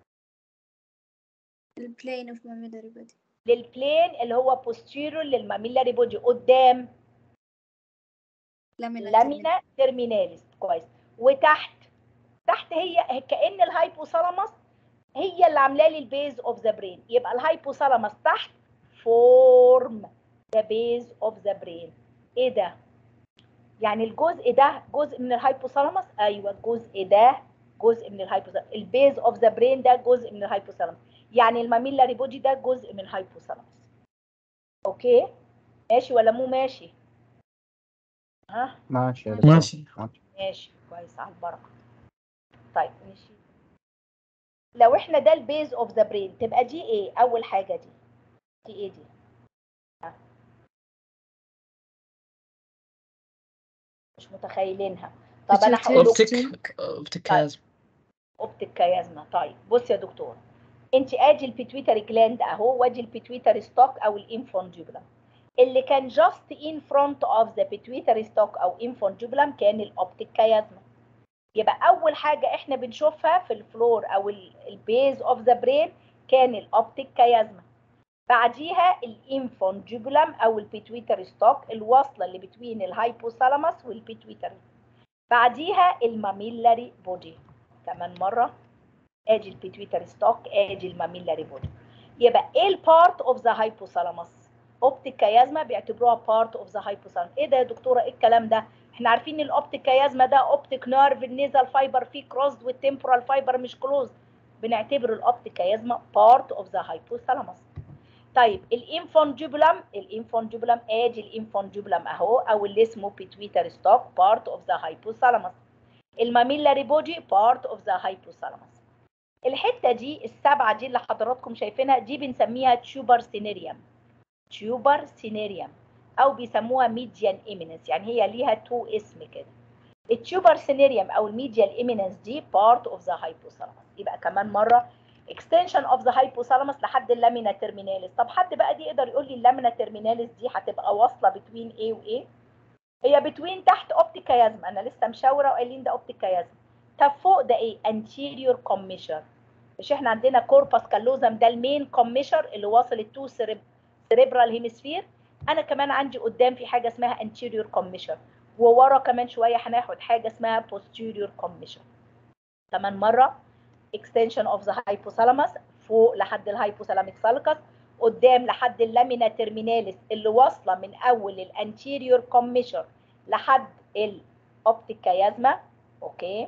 البلين اوف ماميلاري بودي للبلين اللي هو posterior للماميلاري بودي قدام لامينا تيرميناليس كويس وتحت تحت هي كأن الهايبوثالاموس هي اللي عامله لي البيز اوف ذا برين يبقى الهايبوثالاموس تحت فورم ذا بيز اوف ذا برين ايه ده يعني الجزء ده جزء من الهايبوثالاموس ايوه الجزء ده جزء من الهايبوثالاموس البيز اوف ذا برين ده جزء من الهايبوثالاموس يعني الماميلاري بودي ده جزء من الهايبوثالاموس اوكي ماشي ولا مو ماشي ها ماشي يا دكتور. ماشي ماشي كويس على البركه طيب ماشي لو احنا ده البيز اوف ذا برين تبقى دي ايه اول حاجه دي دي ايه دي ها. مش متخيلينها طب انا هقول لكم اوبتيك اوبتيك كازم اوبتيك كيازما طيب بص يا دكتور انت ادي البيتويتري جلاند اهو وادي البيتويتري ستوك او الانفونجوبلم اللي كان جاست ان فرونت اوف ذا بيتويتري ستوك او انفونجوبلم كان الاوبتيك كيازما يبقى اول حاجه احنا بنشوفها في الفلور او البيز اوف ذا برين كان الاوبتيك كيازما بعديها الانفونجوبلم او البيتويتري ستوك الواصله اللي بتوين الهايبوثالاموس والبيتويتري بعديها الماميلاري بودي كمان مره ادي البيتويتري ستوك ادي الماميلاري بودي يبقى ايه البارت اوف ذا هايبوثالاموس اوبتيك كيازما بيعتبروها بارت اوف ذا هايبوثالاموس ايه ده يا دكتوره ايه الكلام ده احنا عارفين ان الاوبتيك كيازما ده اوبتيك نيرف النيزل فايبر فيه كروزد والتمبورال فايبر مش كلوزد بنعتبر الاوبتيك كيازما بارت اوف ذا هايبوثالاموس طيب الانفونجوبلم الانفونجوبلم ادي الانفونجوبلم اهو او اللي اسمه بيتويتري ستوك بارت اوف ذا هايبوثالاموس الماميلاري بودي بارت اوف ذا هايبوثالاموس الحته دي السبعه دي اللي حضراتكم شايفينها دي بنسميها تيوبر سينيريوم تيوبر سينيريوم او بيسموها ميديان ايميننس يعني هي ليها تو اسم كده التيوبر سينيريوم او الميديال ايميننس دي بارت اوف ذا هايبوثالاموس يبقى كمان مره اكستنشن اوف ذا هايبوثالاموس لحد اللامينا تيرميناليس طب حد بقى دي يقدر يقول لي اللامينا تيرميناليس دي هتبقى واصله بتوين ايه وايه هي بتوين تحت اوبتيك كيازما انا لسه مشاوره وقايلين ده اوبتيك كيازما طب فوق ده ايه anterior commissure مش احنا عندنا كوربس كالوزم ده المين كوميشر اللي واصل التو سيريبرال هيمسفير انا كمان عندي قدام في حاجه اسمها anterior commissure وورا كمان شويه هناخد حاجه اسمها posterior commissure كمان مره extension of the hypothalamus فوق لحد الهايبوثالاميك سالكس قدام لحد اللامينا تيرميناليس اللي واصله من اول الانتيريور كوميشر لحد الاوبتيك كيازما اوكي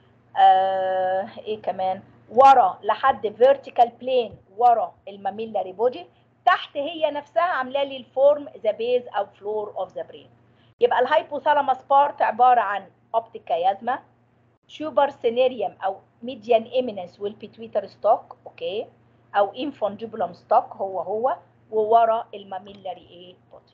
آه ايه كمان ورا لحد فيرتيكال بلين ورا الماميلاري بودي تحت هي نفسها عامله لي الفورم ذا بيز او فلور اوف ذا برين يبقى الهايبوثالاموس بارت عباره عن اوبتيك كيازما تيوبر سينيريوم او ميديان ايميننس والبيتويتر ستوك اوكي او انفونجبولم ستوك هو هو وورا الماميلاري ايه بودي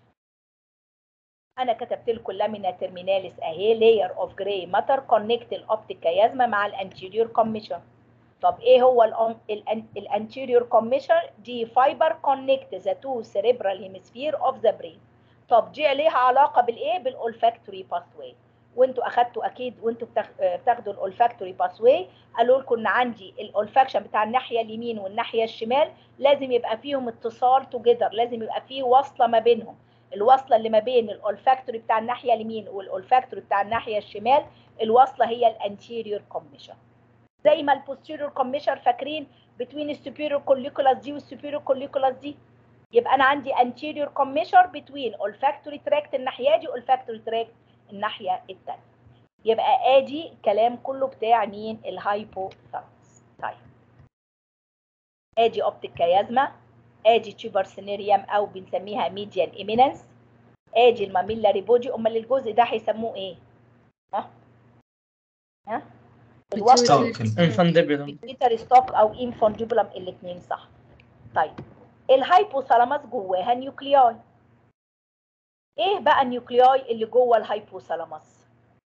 انا كتبت لكم لامينا تيرميناليس اهي لاير اوف جراي ماتر كونكت الاوبتيك كيازما مع الانتيريور كوميشر طب ايه هو الانتيريور كوميشر دي فايبر كونكت ذا تو سيريبرال هيمسفير اوف ذا برين طب دي ليها علاقه بالايه بالاولفاكتوري باثواي وانتوا اخدتوا اكيد وانتوا بتاخدوا الاولفاكتوري باثواي قالوا لكم ان عندي الاولفاكشن بتاع الناحيه اليمين والناحيه الشمال لازم يبقى فيهم اتصال توجذر لازم يبقى فيه وصله ما بينهم الوصله اللي ما بين الاولفاكتوري بتاع الناحيه اليمين والاولفاكتوري بتاع الناحيه الشمال الوصله هي الانتيريور كوميشر زي ما البوستيريور كوميشر فاكرين بين السوبيريور كوليكولاس دي والسوبيريور كوليكولاس دي يبقى انا عندي anterior commissure between olfactory tract الناحيه دي olfactory tract الناحيه الثانيه يبقى ادي الكلام كله بتاع مين الهايبوثالاموس طيب ادي اوبتيك كيازما ادي تيوبر سينيريوم او بنسميها ميديان ايميننس ادي الماميلاري بودي امال الجزء ده هيسموه ايه ها ها الوصل انفاندبيولم بيتر ستوك او انفونديبولم الاثنين صح طيب الهايبوثالاموس جواها نيوكلياي ايه بقى النيوكلياي اللي جوه الهايبوثالاموس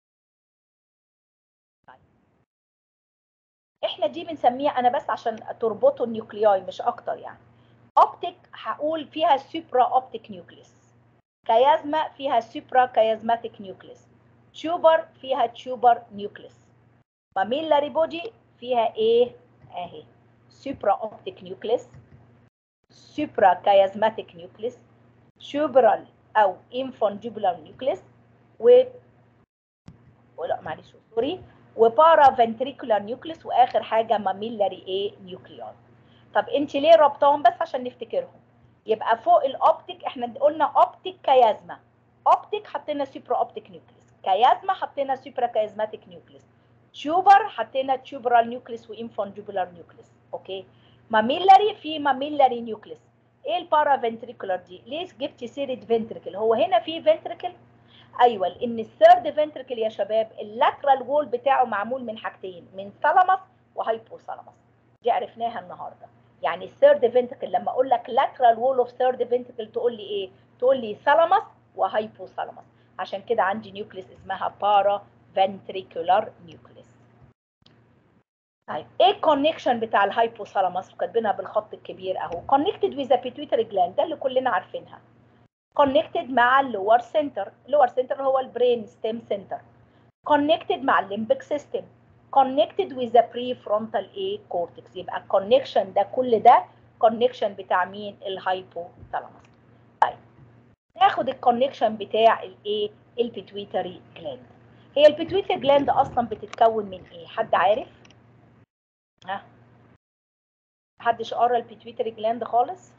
طيب. احنا دي بنسميها انا بس عشان تربطوا النيوكلياي مش اكتر يعني اوبتيك هقول فيها سوبرا اوبتيك نيوكليس كيازما فيها سوبرا كيازماتيك نيوكليس تيوبر فيها تيوبر نيوكليس ماميلاري بودي فيها ايه اهي سوبرا اوبتيك نيوكليس سوبرا كيازماتيك نيوكليس تيوبرال او انفونجيبولار نيوكليس و ولا معلش سوري وبارا فنتريكولار نيوكليس واخر حاجه ماميلاري ايه نيوكليار طب انت ليه ربطهم بس عشان نفتكرهم يبقى فوق الاوبتيك احنا قلنا اوبتيك كيازما اوبتيك حطينا سوبرا اوبتيك نيوكليس كيازما حطينا سوبرا كيازماتيك نيوكليس تيوبر حطينا تيوبرال نيوكليس وانفونجيبولار نيوكليس اوكي ماميلاري في ماميلاري نيوكليس ايه البارا فنتريكولار دي ليه جبتي سيره فنتريكل هو هنا في فنتريكل ايوه لان الثيرد فنتريكل يا شباب اللاترال وول بتاعه معمول من حاجتين من ثالاموس وهايبوثالاموس دي عرفناها النهارده يعني الثيرد فنتريكل لما اقول لك lateral wall of third ventricle تقول لي ايه تقول لي ثالاموس وهايبوثالاموس عشان كده عندي نيوكليس اسمها بارا ventricular nucleus طيب ايه الكونكشن بتاع الهايبوثالاموس وكاتبينها بالخط الكبير اهو connected with the pituitary gland ده اللي كلنا عارفينها connected مع اللور سنتر اللور سنتر هو البرين ستيم سنتر connected مع الليمبك سيستم connected with the prefrontal A cortex يبقى الكونكشن ده كل ده كونكشن بتاع مين الهايبوثالاموس طيب ناخد الكونكشن بتاع الايه البيتويتري جلاند هي البيتويتري جلاند اصلا بتتكون من ايه حد عارف ها محدش قرا البيتويتري جلاند خالص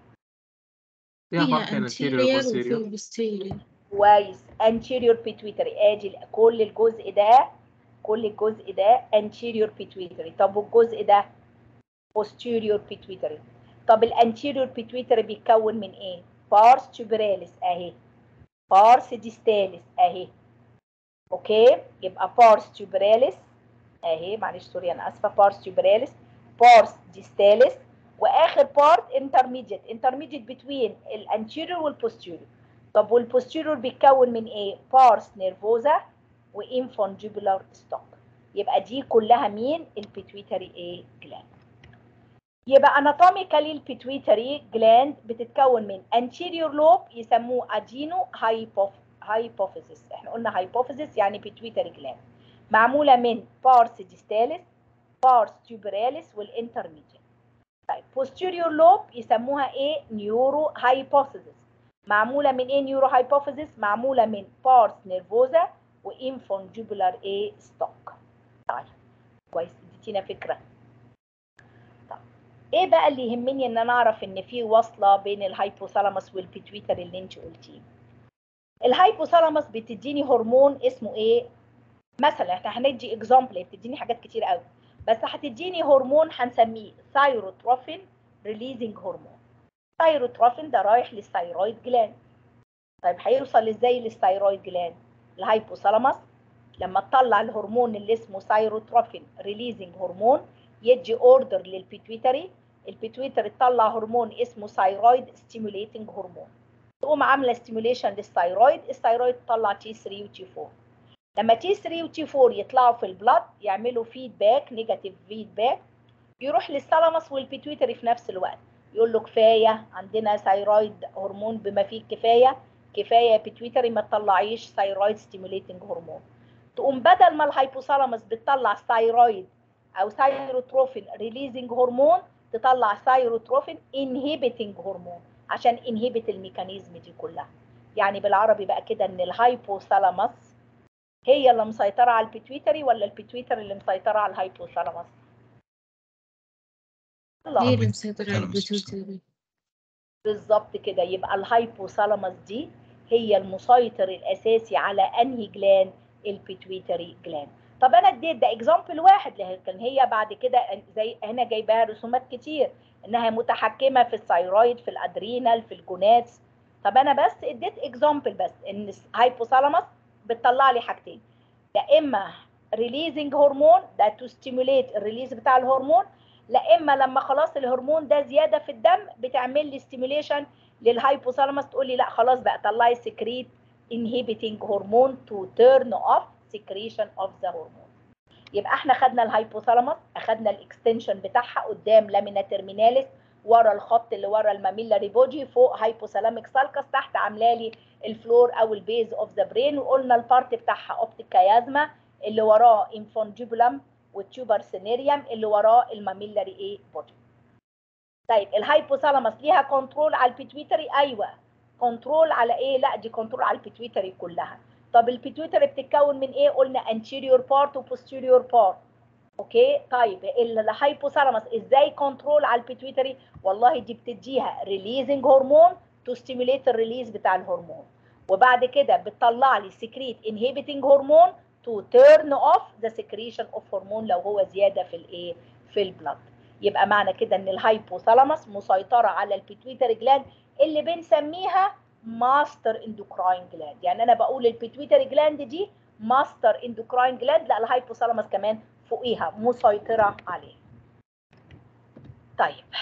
فيها فيها فرق بين anterior anterior و وفي posterior posterior كويس anterior pituitary ادي كل الجزء ده كل الجزء ده anterior pituitary طب والجزء ده posterior pituitary طب الانتيريور pituitary بيتكون من ايه pars tuberalis اهي pars distalis اهي اوكي يبقى pars tuberalis اهي معلش سوري انا اسفه pars tuberalis pars distalis واخر بارت intermediate intermediate between الانتيريور والposterior طب والبوستيريور بيتكون من ايه بارس نيرفوزا وانفونجيبولار ستوك يبقى دي كلها مين البيتويتري ايه جلاند يبقى اناتوميكالي البيتويتري جلاند بتتكون من anterior lobe يسموه ادينو هايبوفيزيس احنا قلنا هايبوفيزيس يعني بيتويتري جلاند معموله من بارس ديستاليس بارس تيوبراليس والانترميديت طيب posterior lobe يسموها ايه نيورو هايبوفيزيس معموله من ايه نيورو هايبوفيزيس معموله من بارس نيرفوزا وانفونجيبولار ايه ستوك طيب كويس اديتينا فكره طيب ايه بقى اللي يهمني ان انا اعرف ان في وصله بين الهايبوثالاموس والبيتويتري اللي انت قلتيه الهايبوثالاموس بتديني هرمون اسمه ايه مثلا احنا هندي اكزامبل بتديني حاجات كتير قوي بس هتديني هرمون هنسميه ثايروتروفين ريليزنج هرمون الثايروتروفين ده رايح للثايرويد جلاند طيب هيوصل ازاي للثايرويد جلاند الهايبوثالاموس لما تطلع الهرمون اللي اسمه ثايروتروفين ريليزنج هرمون يدي اوردر للبيتويتري البيتويتري تطلع هرمون اسمه ثايرويد ستيموليتنج هرمون تقوم عامله ستيموليشن للثايرويد الثايرويد تطلع تي 3 وتي 4 لما تي 3 وتي 4 يطلعوا في البلاد يعملوا فيدباك نيجاتيف فيدباك يروح للثالاموس والبيتويتري في نفس الوقت يقول له كفايه عندنا ثايرويد هرمون بما فيه الكفايه كفايه بيتويتري ما تطلعيش ثايرويد ستيموليتنج هرمون تقوم بدل ما الهايبوثالاموس بتطلع ثايرويد او ثايروتروفين ريليزنج هرمون تطلع ثايروتروفين انهبيتنج هرمون عشان انهبت الميكانيزم دي كلها يعني بالعربي بقى كده ان الهايبوثالاموس هي اللي مسيطره على البيتويتري ولا البيتويتري اللي مسيطره على الهايبوثالاموس هي الله اللي مسيطرة على الثالاموس. البيتويتري بالظبط كده يبقى الهايبوثالاموس دي هي المسيطر الاساسي على انهي جلان البيتويتري جلان طب انا اديت ده اكزامبل واحد لكن هي بعد كده زي هنا جايباها رسومات كتير انها متحكمه في الثايرويد في الادرينال في الجوناتس طب انا بس اديت اكزامبل بس ان الهايبوثالاموس بتطلع لي حاجتين يا اما ريليزنج هرمون ده تو ستيموليت الريليز بتاع الهرمون لا اما لما خلاص الهرمون ده زياده في الدم بتعمل لي ستيميوليشن للهايبوثالاموس تقول لي لا خلاص بقى طلعي سكريت inhibiting هرمون to turn off secretion of the hormone يبقى احنا خدنا الهايبوثالاموس اخدنا الاكستنشن بتاعها قدام لامينا ترميناليس ورا الخط اللي ورا الماميلاري بودي فوق هايبوثالاميك سالكس تحت عامله لي الفلور او البيز اوف ذا برين وقلنا البارت بتاعها اوبتيك كيازما اللي وراه انفونجيبولم والتيوبر سينيريوم اللي وراه الماميلاري ايه بودي طيب الهايبوثالاموس ليها كنترول على البيتويتري ايوه كنترول على ايه لا دي كنترول على البيتويتري كلها طب البيتويتري بتتكون من ايه قلنا anterior part و posterior part اوكي طيب الهايبوثالاموس ازاي كنترول على البيتويتري والله دي بتديها ريليزنج هرمون تو ستيموليت الريليز بتاع الهرمون وبعد كده بتطلع لي سكريت انهبيتنج هرمون تو تيرن اوف ذا سكريشن اوف هرمون لو هو زياده في الايه في البلد يبقى معنى كده ان الهايبوثالاموس مسيطره على البيتويتري جلاند اللي بنسميها ماستر اندوكراين جلاند يعني انا بقول البيتويتري جلاند دي ماستر اندوكراين جلاند لا الهايبوثالاموس كمان فوقيها مسيطره عليه طيب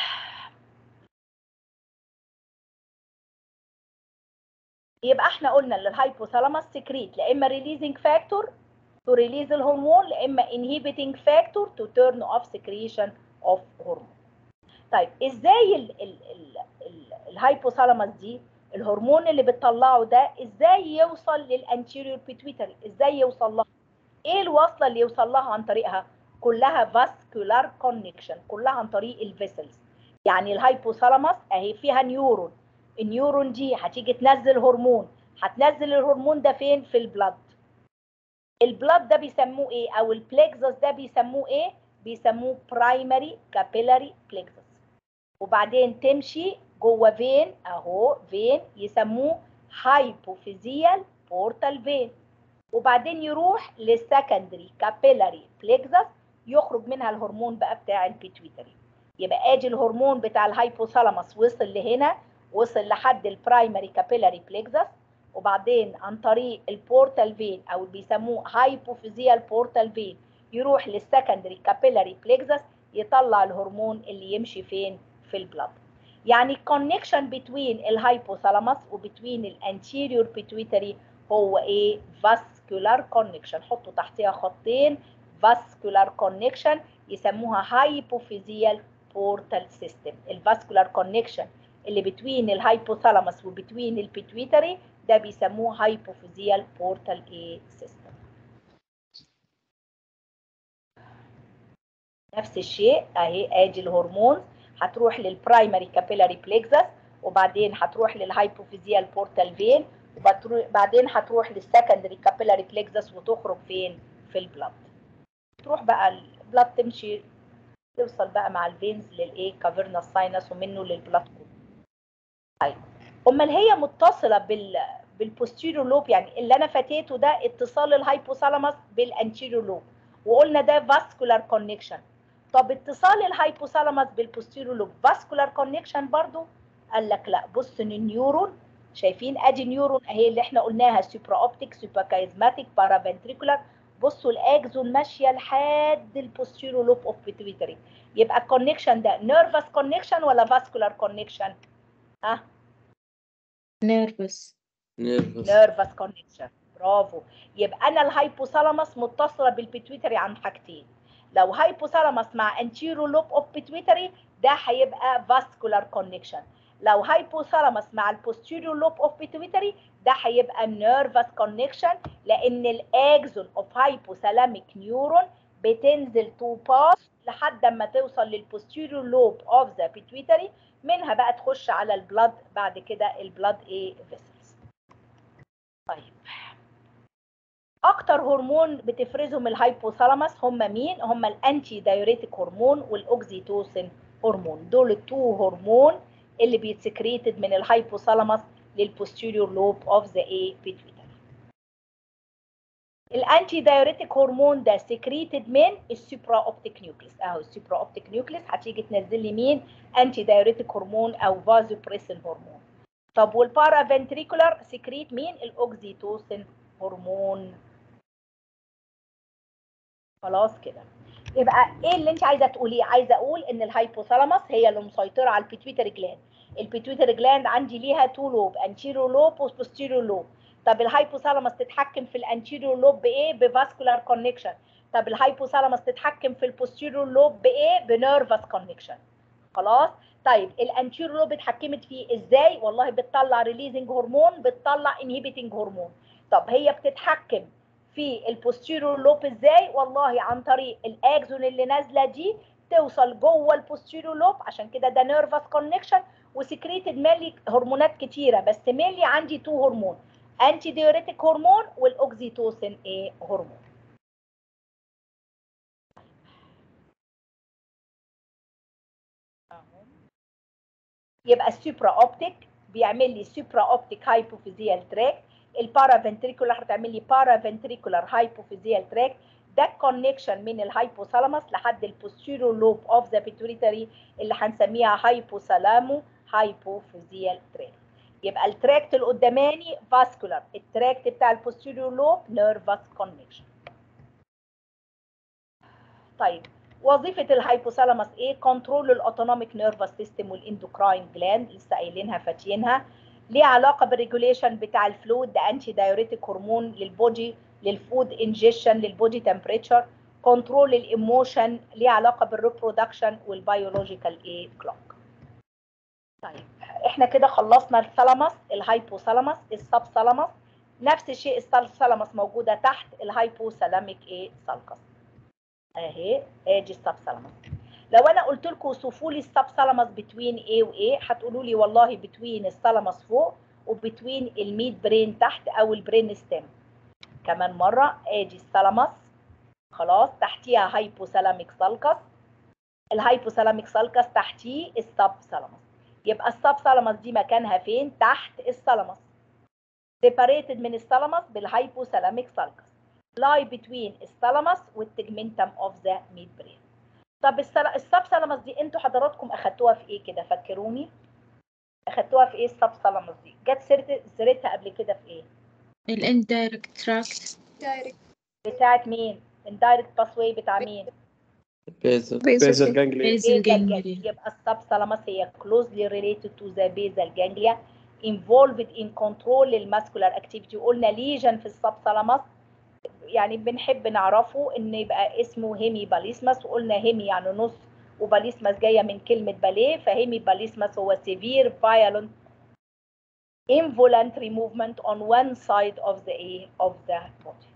يبقى احنا قلنا ان الهايبوثالاموس سكريت لا اما ريليزنج فاكتور تو ريليز الهرمون لا اما انهيبيتنج فاكتور تو تيرن اوف سكريشن اوف هرمون طيب ازاي ال ال ال ال الهايبوثالاموس دي الهرمون اللي بتطلعه ده ازاي يوصل للانتيريور بيتويتري ازاي يوصل لها ايه الوصله اللي يوصل لها عن طريقها كلها فاسكولار كونكشن كلها عن طريق الفيسلز يعني الهايبوثالاموس اهي فيها نيورون النيورون دي هتيجي تنزل هرمون هتنزل الهرمون ده فين في البلد البلد ده بيسموه ايه او البلكزس ده بيسموه ايه بيسموه برايمري كابيلاري بلكزس وبعدين تمشي جوه فين اهو فين يسموه هايبوفيزيال بورتال فين وبعدين يروح للسكندري كابيلاري بلكزس يخرج منها الهرمون بقى بتاع البيتويتري يبقى ادي الهرمون بتاع الهايبوثالاموس وصل لهنا وصل لحد البرايمري كابيلاري بلكزس وبعدين عن طريق البورتال فين او اللي بيسموه هايبوفيزيال بورتال فين يروح للسكندري كابيلاري بلكزس يطلع الهرمون اللي يمشي فين في البلد يعني الكونكشن بين الهايبوثالاموس وبين الانتيريور بيتويتري هو ايه فاسكولار كونكشن حطوا تحتها خطين فاسكولار كونكشن يسموها هايبوفيزيال بورتال سيستم الفاسكولار كونكشن اللي بتوين الهايبوثالاموس وبتوين البيتويتري ده بيسموه هايبوفيزيال بورتال ايه سيستم نفس الشيء اهي ادي الهرمون هتروح للبرايمري كابيلاري بلكزس وبعدين هتروح للهايبوفيزيال بورتال فين وبعدين هتروح للسكندري كابيلاري بلكزس وتخرج فين في البلد تروح بقى البلد تمشي توصل بقى مع الفينز للايه كافيرنا ساينس ومنه للبلد كله طيب امال هي متصله بال بالبوستيريور لوب يعني اللي انا فاتيته ده اتصال الهايبوثالاموس بالانتيريور لوب وقلنا ده فاسكولار كونكشن طب اتصال الهايبوثالاموس بالبوستيريور لوب فاسكولار كونكشن برضو قال لك لا بص ان النيورون شايفين ادي نيورون اهي اللي احنا قلناها سوبرا اوبتيك سوبرا كايزماتيك بارافنتريكولار بصوا الاكزون ماشيه لحد البوستيريور لوب اوف بيتويتري يبقى الكونكشن ده نيرفس كونكشن ولا فاسكولار كونكشن ها نيرفس نيرفس نيرفس كونكشن برافو يبقى انا الهايبوثالاموس متصله بالبيتويتري عن حاجتين لو هايبوثالاموس مع انتيرو لوب اوف بيتويتري ده هيبقى فاسكولار كونكشن لو هايبوثالاموس مع البوستيريور لوب اوف بيتويتري ده هيبقى نيرفس كونكشن لان الاكزون اوف هايبوثالاميك نيورون بتنزل تو باس لحد ما توصل للبوستيريور لوب اوف ذا بيتويتري منها بقى تخش على البلد بعد كده البلد ايه فيسلز طيب اكتر هرمون بتفرزهم الهايبوثالاموس هم مين هم الانتي دايوريتيك هرمون والاوكسيتوسين هرمون دول التو هرمون اللي بيتسكريتد من الهايبوثالاموس للبوستيريور لوب اوف ذا اي بيتويتري الانتي دايوريتيك هرمون ده سكريتد من السوبرا اوبتيك نيوكليس اهو السوبرا اوبتيك نيوكليس هتيجي تنزل لي مين انتي دايوريتيك هرمون او فازوبريسين هرمون طب والبارا فنتريكولار سكريت مين الاوكسيتوسين هرمون خلاص كده يبقى ايه اللي انت عايزه تقوليه عايزه اقول ان الهايبوثالاموس هي اللي مسيطره على البيتويتري جلاند البيتويتري جلاند عندي ليها تو لوب انتيريور لوب وبوستيريور لوب طب الهايبوثالاموس تتحكم في الانتيريور لوب بايه بفاسكولار كونكشن طب الهايبوثالاموس تتحكم في البوستيريور لوب بايه بنيرفس كونكشن خلاص طيب الانتيريور لوب اتحكمت فيه ازاي والله بتطلع ريليزنج هرمون بتطلع انهبيتنج هرمون طب هي بتتحكم في البوستيريور لوب ازاي والله عن طريق الاكزون اللي نازله دي توصل جوه البوستيريور لوب عشان كده ده نيرفس كونكشن وسكريتد مالي هرمونات كتيره بس مالي عندي تو هرمون انتي ديوريتيك هرمون والاوكسيتوسين ايه هرمون يبقى السوبرا اوبتيك بيعمل لي سوبرا اوبتيك هايبوفيزيال تراك البارا فنتريكولار هتعمل لي بارا فنتريكولار هايبوفيزيال تراك ده الكونكشن من الهايبوثالاموس لحد البوستيريور لوب اوف ذا بيتوريتري اللي هنسميها هايبوثالامو هايبوفيزيال تراك يبقى التراكت القداماني فاسكولار التراكت بتاع البوستيريور لوب نيرفس كونكشن طيب وظيفه الهايبوثالاموس ايه كنترول الاوتونوميك نيرفس سيستم والاندوكراين جلاند لسه قايلينها فاتيينها ليه علاقه بالريجوليشن بتاع الفلويد ده انتي دايوريتيك هرمون للبودي للفود انجيشن للبودي تمبريتشر كنترول الايموشن ليه علاقه بالريبرودكشن والبيولوجيكال ايه كلوك طيب احنا كده خلصنا الثالاموس الهايبوثالاموس السب ثالاموس نفس الشيء الثالاموس موجوده تحت الهايبوثالاميك ايه سالكس اهي ادي السب ثالاموس لو انا قلت لكم وصفوا لي السب ثالاموس بتوين ايه وايه هتقولوا لي والله بتوين الثالاموس فوق وبتوين الميد برين تحت او البرين ستيم كمان مره ادي الثالاموس خلاص تحتيها هايبوثالاميك سالكس الهايبوثالاميك سالكس تحتيه السب ثالاموس يبقى السب ثالاموس دي مكانها فين تحت الثالاموس سيباريتد من الثالاموس بالهايبوثالاميك سالكس lie between الثالاموس والتجمنتم اوف ذا ميد برين طب السب ثالاموس دي انتوا حضراتكم اخدتوها في ايه كده فكروني اخدتوها في ايه السب ثالاموس دي جت سيرت سيرتها قبل كده في ايه الاندايركت تراكت دايركت بتاعت مين الدايركت باثواي بتاع مين بيزل بيزل بيزل جانجلي بيزل basal جانجلي ganglia. يبقى السبثالاموس هي closely related to the basal ganglia involved in control الماسكولار activity قلنا ليجن في السبثالاموس يعني بنحب نعرفه ان يبقى اسمه هيمي باليسماس وقلنا هيمي يعني نص وباليسماس جايه من كلمه باليه فهيمي باليسماس هو severe violent involuntary movement on one side of the A of the body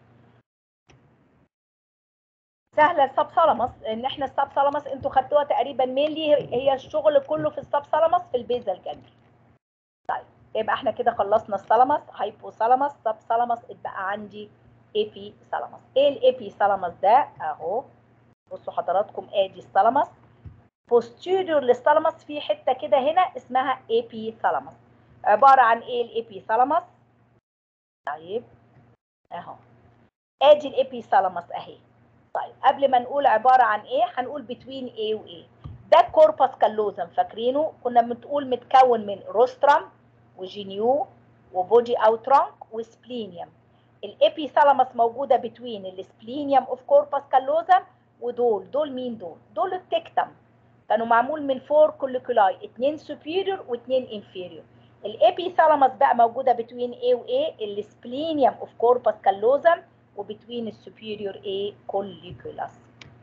سهله السبثالاموس ان احنا السبثالاموس انتوا خدتوها تقريبا مينلي هي الشغل كله في السبثالاموس في البيزل جانجلي طيب يبقى احنا كده خلصنا الثالاموس هايبوثالاموس سبثالاموس اتبقى عندي ايبي ثالاموس ايه الايبي ثالاموس ده اهو بصوا حضراتكم ادي الثالاموس posterior للثالاموس في حته كده هنا اسمها ايبي ثالاموس عباره عن ايه الايبي ثالاموس طيب اهو ادي الايبي ثالاموس اهي طيب قبل ما نقول عباره عن ايه هنقول بتوين ايه وايه ده الكوربس كالوزم فاكرينه كنا بنقول متكون من روسترم وجينيو وبودي او ترانك وسبلينيوم الابي ثالاموس موجوده بتوين السبلينيوم اوف كوربس كالوزم ودول دول مين دول دول التكتم كانوا معمول من فور كوليكولاي اتنين سوبيريور واتنين انفيريور الابي ثالاموس بقى موجوده بتوين ايه وايه السبلينيوم اوف كوربس كالوزم وبتوين السوبيريور ايه كوليكولاس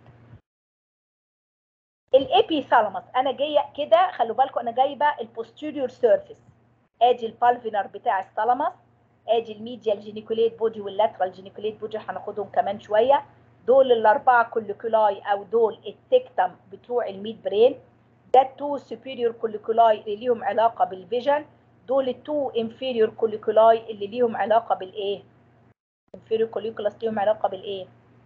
الابي ثالاموس انا جايه كده خلوا بالكم انا جايبه البوستيريور سيرفيس ادي البالفينر بتاع الثالاموس ادي الميديال جينيكوليت بودي واللاترال جينيكوليت بودي هناخدهم كمان شويه دول الاربعه كوليكولاي او دول التكتم بتوع الميد برين ده التو سوبيريور كوليكولاي اللي ليهم علاقه بالفيجن دول التو انفيريور كوليكولاي اللي ليهم علاقه بالايه انفيريور كوليكولاس ليهم علاقه بالايه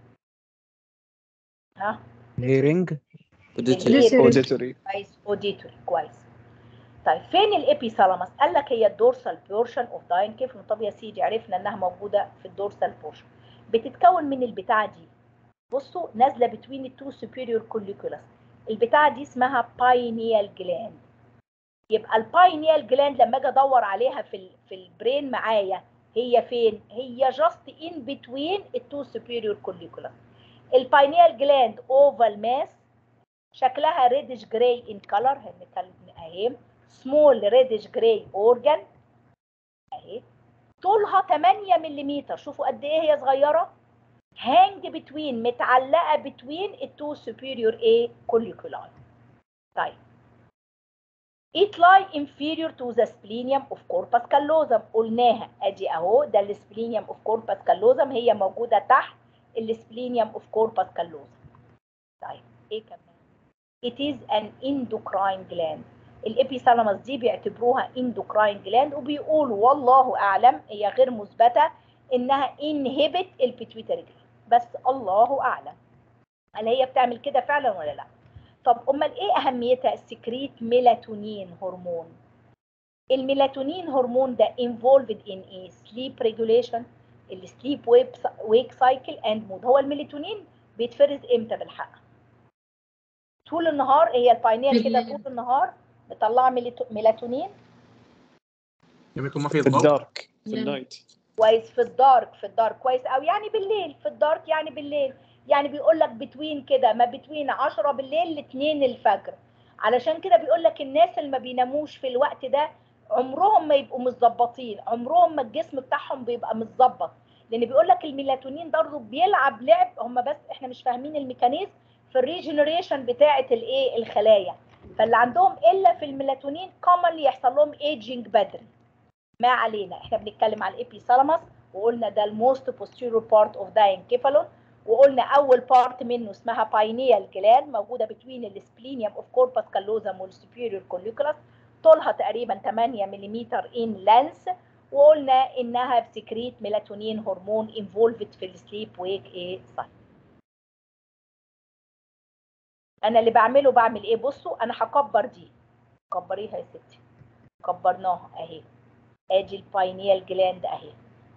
ها هيرنج الهيرنج. اوديتوري كويس اوديتوري كويس طيب فين الابيثالاموس قال لك هي الدورسال بورشن اوف داين كيف طب يا سيدي عرفنا انها موجوده في الدورسال بورشن بتتكون من البتاعه دي بصوا نازله بتوين التو سوبيريور كوليكولاس البتاعه دي اسمها باينيال جلاند يبقى الباينيال جلاند لما اجي ادور عليها في ال في البرين معايا هي فين هي جاست ان بتوين التو سوبيريور كوليكولاس الباينيال جلاند اوفال ماس شكلها ريدش جراي ان كلر اهي سمول ريدش جراي اورجان اهي طولها 8 ملم شوفوا قد ايه هي صغيره هانج بتوين متعلقه بتوين التو سوبيريور ايه كوليكولاي طيب it lie inferior to the splenium of corpus callosum قلناها ادي اهو ده السبلينيوم اوف corpus callosum هي موجوده تحت السبلينيوم اوف corpus callosum طيب ايه كمان it is an endocrine gland الابيثالاموس دي بيعتبروها endocrine gland وبيقولوا والله اعلم هي غير مثبته انها inhibit البيتويتري جلاند بس الله اعلم هل هي بتعمل كده فعلا ولا لا طب امال ايه اهميتها سكريت ميلاتونين هرمون الميلاتونين هرمون ده involved in a sleep regulation السليب ويك سايكل اند مود هو الميلاتونين بيتفرز امتى بالحق طول النهار هي الباينير كده بالليل. طول النهار مطلعه ميلاتو- ميلاتونين لما يكون ما في في ضوء الدارك في نعم. النايت كويس في الدارك في الدارك كويس او يعني بالليل في الدارك يعني بالليل يعني بيقول لك بتوين كده ما بتوين 10 بالليل ل 2 الفجر علشان كده بيقول لك الناس اللي ما بيناموش في الوقت ده عمرهم ما يبقوا متظبطين عمرهم ما الجسم بتاعهم بيبقى متظبط لان بيقول لك الميلاتونين برضه بيلعب لعب هم بس احنا مش فاهمين الميكانيزم في الريجنريشن بتاعه الايه الخلايا فاللي عندهم الا في الميلاتونين كومنلي يحصل لهم ايجينج بدري ما علينا احنا بنتكلم على الابيثالاموس وقلنا ده الموست posterior بارت اوف ذا انكيفالون وقلنا اول بارت منه اسمها باينيال جلاند موجوده بتوين السبلينيوم اوف كوربس كالوزم والسوبيريور كوليكولاس طولها تقريبا 8 ملم ان لانس وقلنا انها بسكريت ميلاتونين هرمون انفولفد في السليب ويك ايه سايكل انا اللي بعمله بعمل ايه بصوا انا هكبر دي كبريها يا ستي كبرناها اهي ادي الباينيال جلاند اهي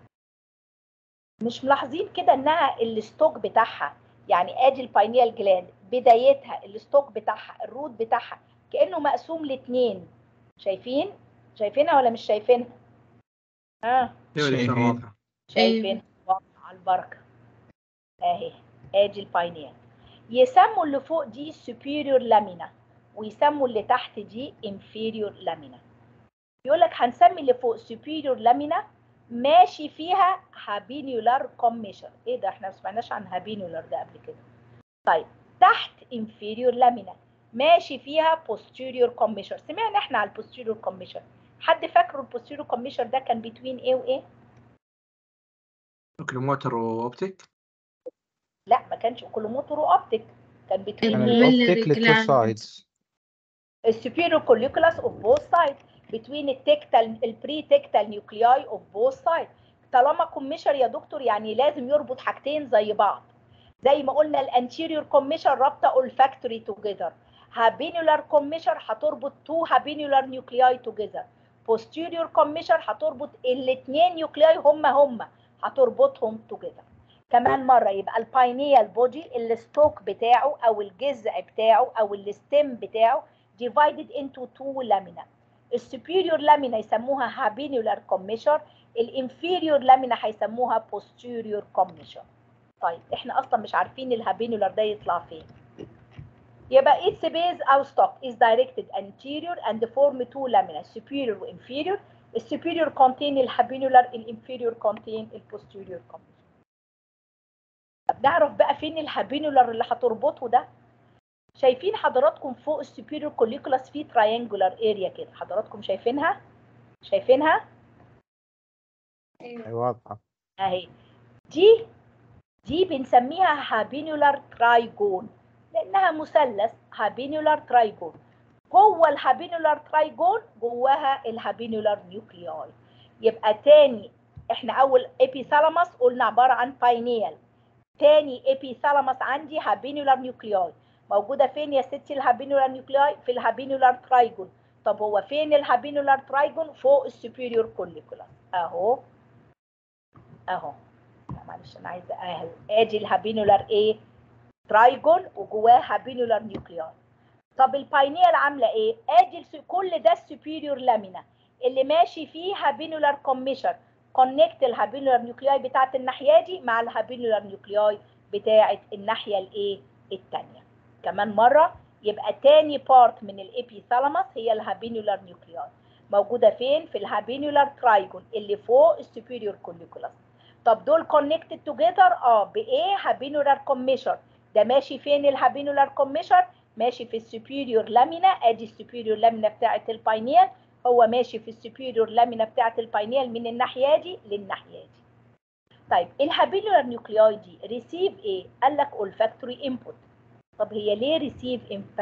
مش ملاحظين كده انها الستوك بتاعها يعني ادي الباينيال جلاند بدايتها الستوك بتاعها الروت بتاعها كانه مقسوم لاتنين شايفين شايفينها ولا مش شايفينها اه ايوه دكتور شايفين. واضحه شايفين واضحة على البركه اهي ادي الباينيال يسموا اللي فوق دي superior lamina ويسموا اللي تحت دي inferior lamina يقول لك هنسمي اللي فوق superior lamina ماشي فيها هابينيولار كوميشر ايه ده احنا ما سمعناش عن هابينيولار ده قبل كده طيب تحت inferior lamina ماشي فيها posterior commissure سمعنا احنا على posterior commissure حد فاكره posterior commissure ده كان between ايه وايه اوكلوموتر واوبتيك لا ما كانش اوكولوموتور واوبتيك كان between كان ايه الاوبتيك للتو gland. سايدز السوبيريور كوليكولاس اوف بوث سايد between التكتال البري تكتال نيوكلياي اوف بوث سايد طالما كوميشر يا دكتور يعني لازم يربط حاجتين زي بعض زي ما قلنا الانتيريور كوميشر رابطه اولفاكتوري توجذر هابينولار كوميشر هتربط تو هابينولار نيوكلياي توجذر posterior كوميشر هتربط الاثنين نيوكلياي هما هما هتربطهم توجذر كمان مره يبقى الباينيال بودي الستوك بتاعه او الجذع بتاعه او الستيم بتاعه divided into two lamina السوبيريور لامينا يسموها هابينولار كوميشر الانفيريور لامينا هيسموها posterior كوميشر طيب احنا اصلا مش عارفين الهابينولار ده يطلع فين يبقى its base او stock is directed anterior and form two lamina superior و inferior السوبيريور contain الهابينولار الانفيريور contain البوستيريور كوميشر طب نعرف بقى فين الهابينولار اللي هتربطه ده شايفين حضراتكم فوق السوبيريور كوليكولاس في تراينجولار اريا كده حضراتكم شايفينها شايفينها اي واضحه اهي دي دي بنسميها هابينولار ترايجون لانها مثلث هابينولار ترايجون جوه الهابينولار ترايجون جواها الهابينولار نيوكلياي يبقى تاني احنا اول ابيثالاموس قلنا عباره عن باينيال تاني ابيثالاموس عندي هابينولار نيوكلياي موجوده فين يا ستي الهابينولار نيوكلياي في الهابينولار ترايجون طب هو فين الهابينولار ترايجون فوق السوبيريور كوليكولاس اهو اهو لا معلش انا عايزه اهو ادي الهابينولار ايه ترايجون وجواه هابينولار نيوكلياي طب الباينيال عامله ايه ادي الس- كل ده السوبيريور لامينا اللي ماشي فيه هابينولار كوميشر كونكت الهابينولار نيوكلياي بتاعت الناحيه دي مع الهابينولار نيوكلياي بتاعت الناحيه الايه الثانيه كمان مره يبقى تاني بارت من الابيثالاموس هي الهابينولار نيوكلياي موجوده فين في الهابينولار ترايجون اللي فوق السوبيريور كوليكولاس طب دول كونكتد توجذر اه بايه هابينولار كوميشر ده ماشي فين الهابينولار كوميشر ماشي في السوبيريور لامينا ادي السوبيريور لامينا بتاعه الباينيال هو ماشي في السوبيريور لامينا بتاعه الباينيال من الناحيه دي للناحيه دي طيب الهابيلولار نيوكلياي دي ريسيف ايه قال لك اولفاكتوري انبوت طب هي ليه ريسيف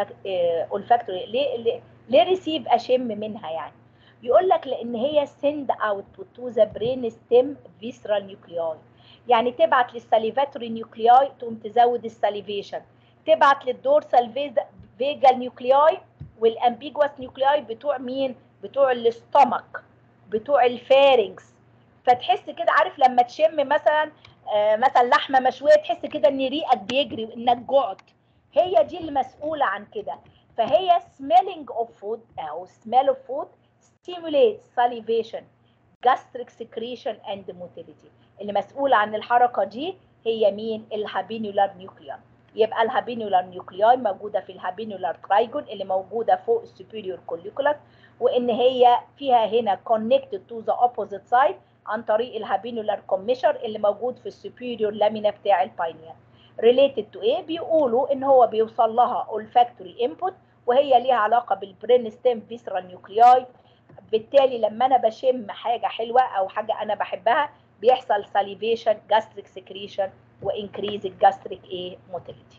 اولفاكتوري ليه ليه, ليه ريسيف اشم منها يعني يقول لك لان هي سند اوتبوت تو ذا برين ستيم فيسرال نيوكلياي يعني تبعت للساليفاتوري نيوكلياي تقوم تزود الساليفيشن تبعت للدورسال فيجال نيوكلياي والامبيجواس نيوكلياي بتوع مين بتوع الاستومك بتوع الفارنكس فتحس كده عارف لما تشم مثلا آه مثلا لحمه مشويه تحس كده ان ريقك بيجري وانك جعت هي دي المسؤوله عن كده فهي smelling of food او smell of food stimulates salivation gastric secretion and motility اللي مسؤوله عن الحركه دي هي مين الهابينولار نيوكليار يبقى الهابينولار نيوكلياي موجوده في الهابينولار ترايجون اللي موجوده فوق السوبيريور كوليكولاس وان هي فيها هنا connected to the opposite side عن طريق الهابينولار كوميشر اللي موجود في السوبيريور لامينا بتاع الباينيال related to ايه بيقولوا ان هو بيوصل لها olfactory input وهي ليها علاقه بالبرين ستيم فيسرال نيوكلياي بالتالي لما انا بشم حاجه حلوه او حاجه انا بحبها بيحصل ساليفيشن جاستريك سكريشن وانكريز الجاستريك ايه موتيليتي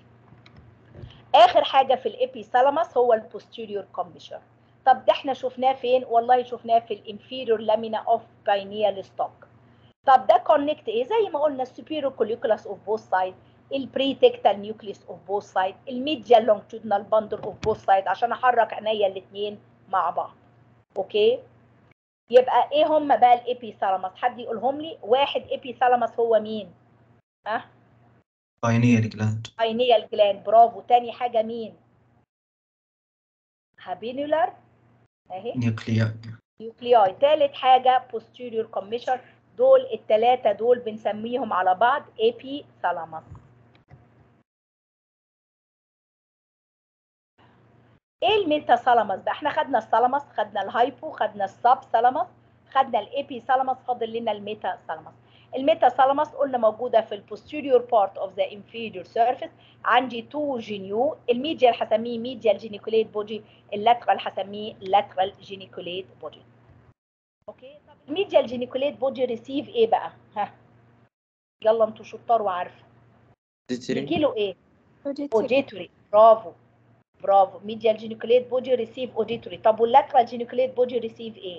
اخر حاجه في الابيثالاموس هو البوستيريور كوميشر طب ده احنا شفناه فين والله شفناه في الانفيريور لامينا اوف باينيال ستوك طب ده كونكت ايه زي ما قلنا السوبيريور كوليكولاس اوف بوث سايد البريتكتال نيوكليس اوف بوث سايد الميديال لونجتودنال باندل اوف بوث سايد عشان احرك عينيا الاثنين مع بعض اوكي يبقى ايه هم بقى الابيثالاموس حد يقولهم لي واحد ابيثالاموس هو مين ها باينيال جلاند باينيال جلاند برافو تاني حاجه مين هابينولار اهي نيوكلياي نيوكلياي تالت حاجه posterior commissure دول التلاتة دول بنسميهم على بعض ابيثالاموس ايه الميتاثالاموس بقى احنا خدنا الثالاموس خدنا الهايبو خدنا السب ثالاموس خدنا الابيثالاموس فاضل لنا الميتاثالاموس الميتاثالاموس قلنا موجوده في البوستيريور بارت اوف ذا انفيريور سيرفيس عندي تو جينيو الميديال هسميه ميديال جينيكوليت بودي اللاترال هسميه لاترال جينيكوليت بودي اوكي طب الميديال جينيكوليت بودي ريسيف ايه بقى ها يلا انتوا شطار وعارفه يجي له ايه اوديتوري برافو برافو ميديال جينيكوليت بودي ريسيف اوديتوري طب واللاترال جينيكوليت بودي ريسيف ايه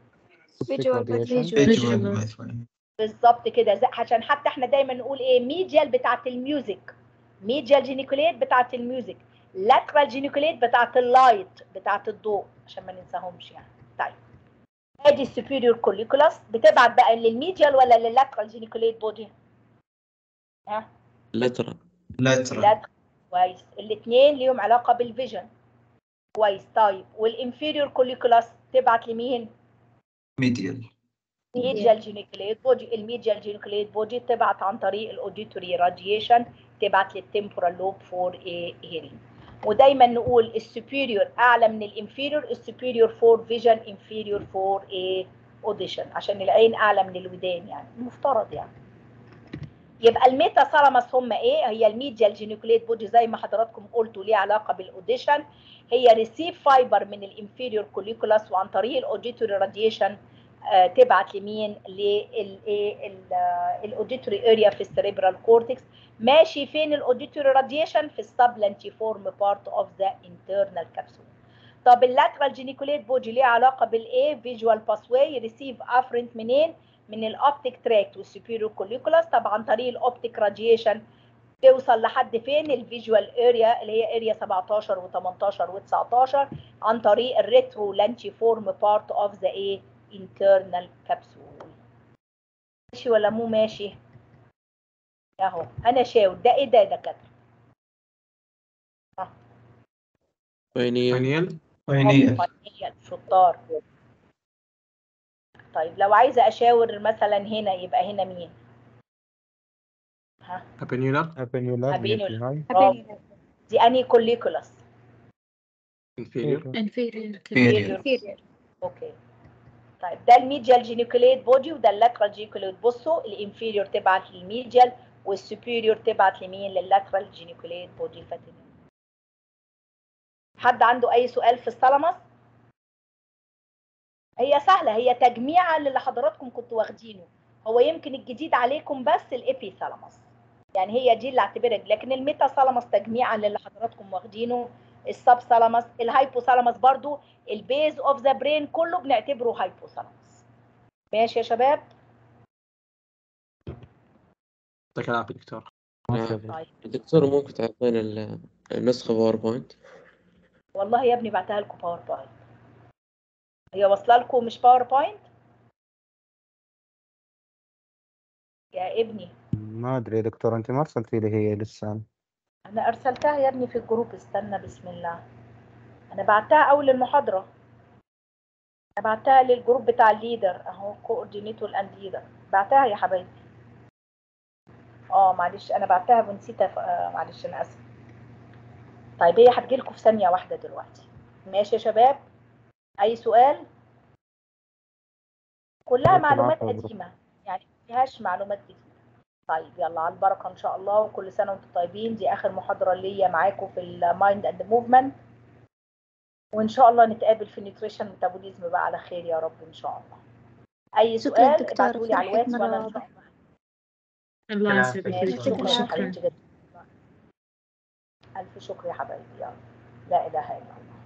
بالظبط كده زي عشان حتى احنا دايما نقول ايه ميديال بتاعت الميوزك ميديال جينيكوليت بتاعت الميوزك لاترال جينيكوليت بتاعت اللايت بتاعت الضوء عشان ما ننساهمش يعني طيب ادي السوبيريور كوليكولاس بتبعت بقى للميديال ولا لللاترال جينيكوليت بودي ها لترال لاترال لاترال كويس الاثنين ليهم علاقه بالفيجن كويس طيب والانفيريور كوليكولاس تبعت لمين ميديال ميديال جينيكوليت بودي الميديال جينيكوليت بودي تبعت عن طريق الاوديتوري راديشن تبعت للتمبورال لوب فور هيرينج ودايما نقول السوبيريور اعلى من الانفيريور السوبيريور فور فيجن انفيريور فور ايه اوديشن عشان العين اعلى من الودان يعني المفترض يعني يبقى الميتا ثالاموس هم ايه هي الميديال جينيكوليت بودي زي ما حضراتكم قلتوا ليها علاقه بالاوديشن هي ريسيف فايبر من الانفيريور كوليكولاس وعن طريق الاوديتوري راديشن آه تبعت لمين للاوديتوري اريا في السريبرال كورتكس ماشي فين الاوديتوري راديشن في السبلانتيفورم بارت اوف ذا انترنال كابسول طب اللاترال جينيكوليت بودي ليه علاقه بالايه فيجوال باسواي ريسيف افرنت منين من الاوبتيك تراكت والسوبيريور كوليكولاس طب عن طريق الاوبتيك راديشن توصل لحد فين الفيجوال اريا اللي هي اريا 17 و18 و19 عن طريق الريترو لانتيفورم بارت اوف ذا ايه internal capsule ماشي ولا مو ماشي اهو انا شاور ده ايه ده يا دكاتره بينية بينيل بينيل فاينيل شطار طيب لو عايزه اشاور مثلا هنا يبقى هنا مين ها ابينيولار ابنيولار أبينيولار. هاي برافو. دي اني كوليكولاس انفيريور inferior inferior. inferior اوكي طيب ده الميديال جينيكوليت بودي وده اللاترال جينيكوليت بصوا الانفيريور تبعت للميديال والسوبيريور تبعت لمين لللاترال جينيكوليت بودي فاتينيوم حد عنده اي سؤال في الثالاموس هي سهله هي تجميعه للي حضراتكم كنتوا واخدينه هو يمكن الجديد عليكم بس الابي ثالاموس يعني هي دي اللي اعتبرها لكن الميتا ثالاموس تجميعا للي حضراتكم واخدينه السب ثالاموس الهايبوثالاموس برضو البيز اوف ذا برين كله بنعتبره هايبوثالاموس ماشي يا شباب ده كلامك دكتور ماشي يا نعم. أبو. طيب دكتور ممكن تعطينا ال- النسخة باوربوينت والله يا ابني بعتها لكم باوربوينت هي واصله لكم مش باوربوينت يا ابني ما ادري يا دكتور انت ما ارسلتي لي هي لسه انا ارسلتها يا ابني في الجروب استنى بسم الله انا بعتها اول المحاضره انا بعتها للجروب بتاع الليدر اهو كوردينيتور اند ليدر بعتها يا حبايبي اه معلش انا بعتها ونسيت أف... آه معلش انا اسف طيب هي هتجيلكوا في ثانيه واحده دلوقتي ماشي يا شباب اي سؤال كلها ممكن معلومات أعرف أضرب. قديمه يعني ما فيهاش معلومات جديده طيب يلا على البركه ان شاء الله وكل سنه وانتم طيبين دي اخر محاضره ليا معاكم في المايند اند موفمنت وان شاء الله نتقابل في نيوتريشن ميتابوليزم بقى على خير يا رب ان شاء الله اي شكراً سؤال دكتورة، ابعتوا لي على فرحت الواتس مرة وانا ان واضحة. شاء الله الله يسعدك ماشي يعطيك شكرا العافية. يا حبيبتي جدا الف شكر يا حبايبي يلا لا اله الا الله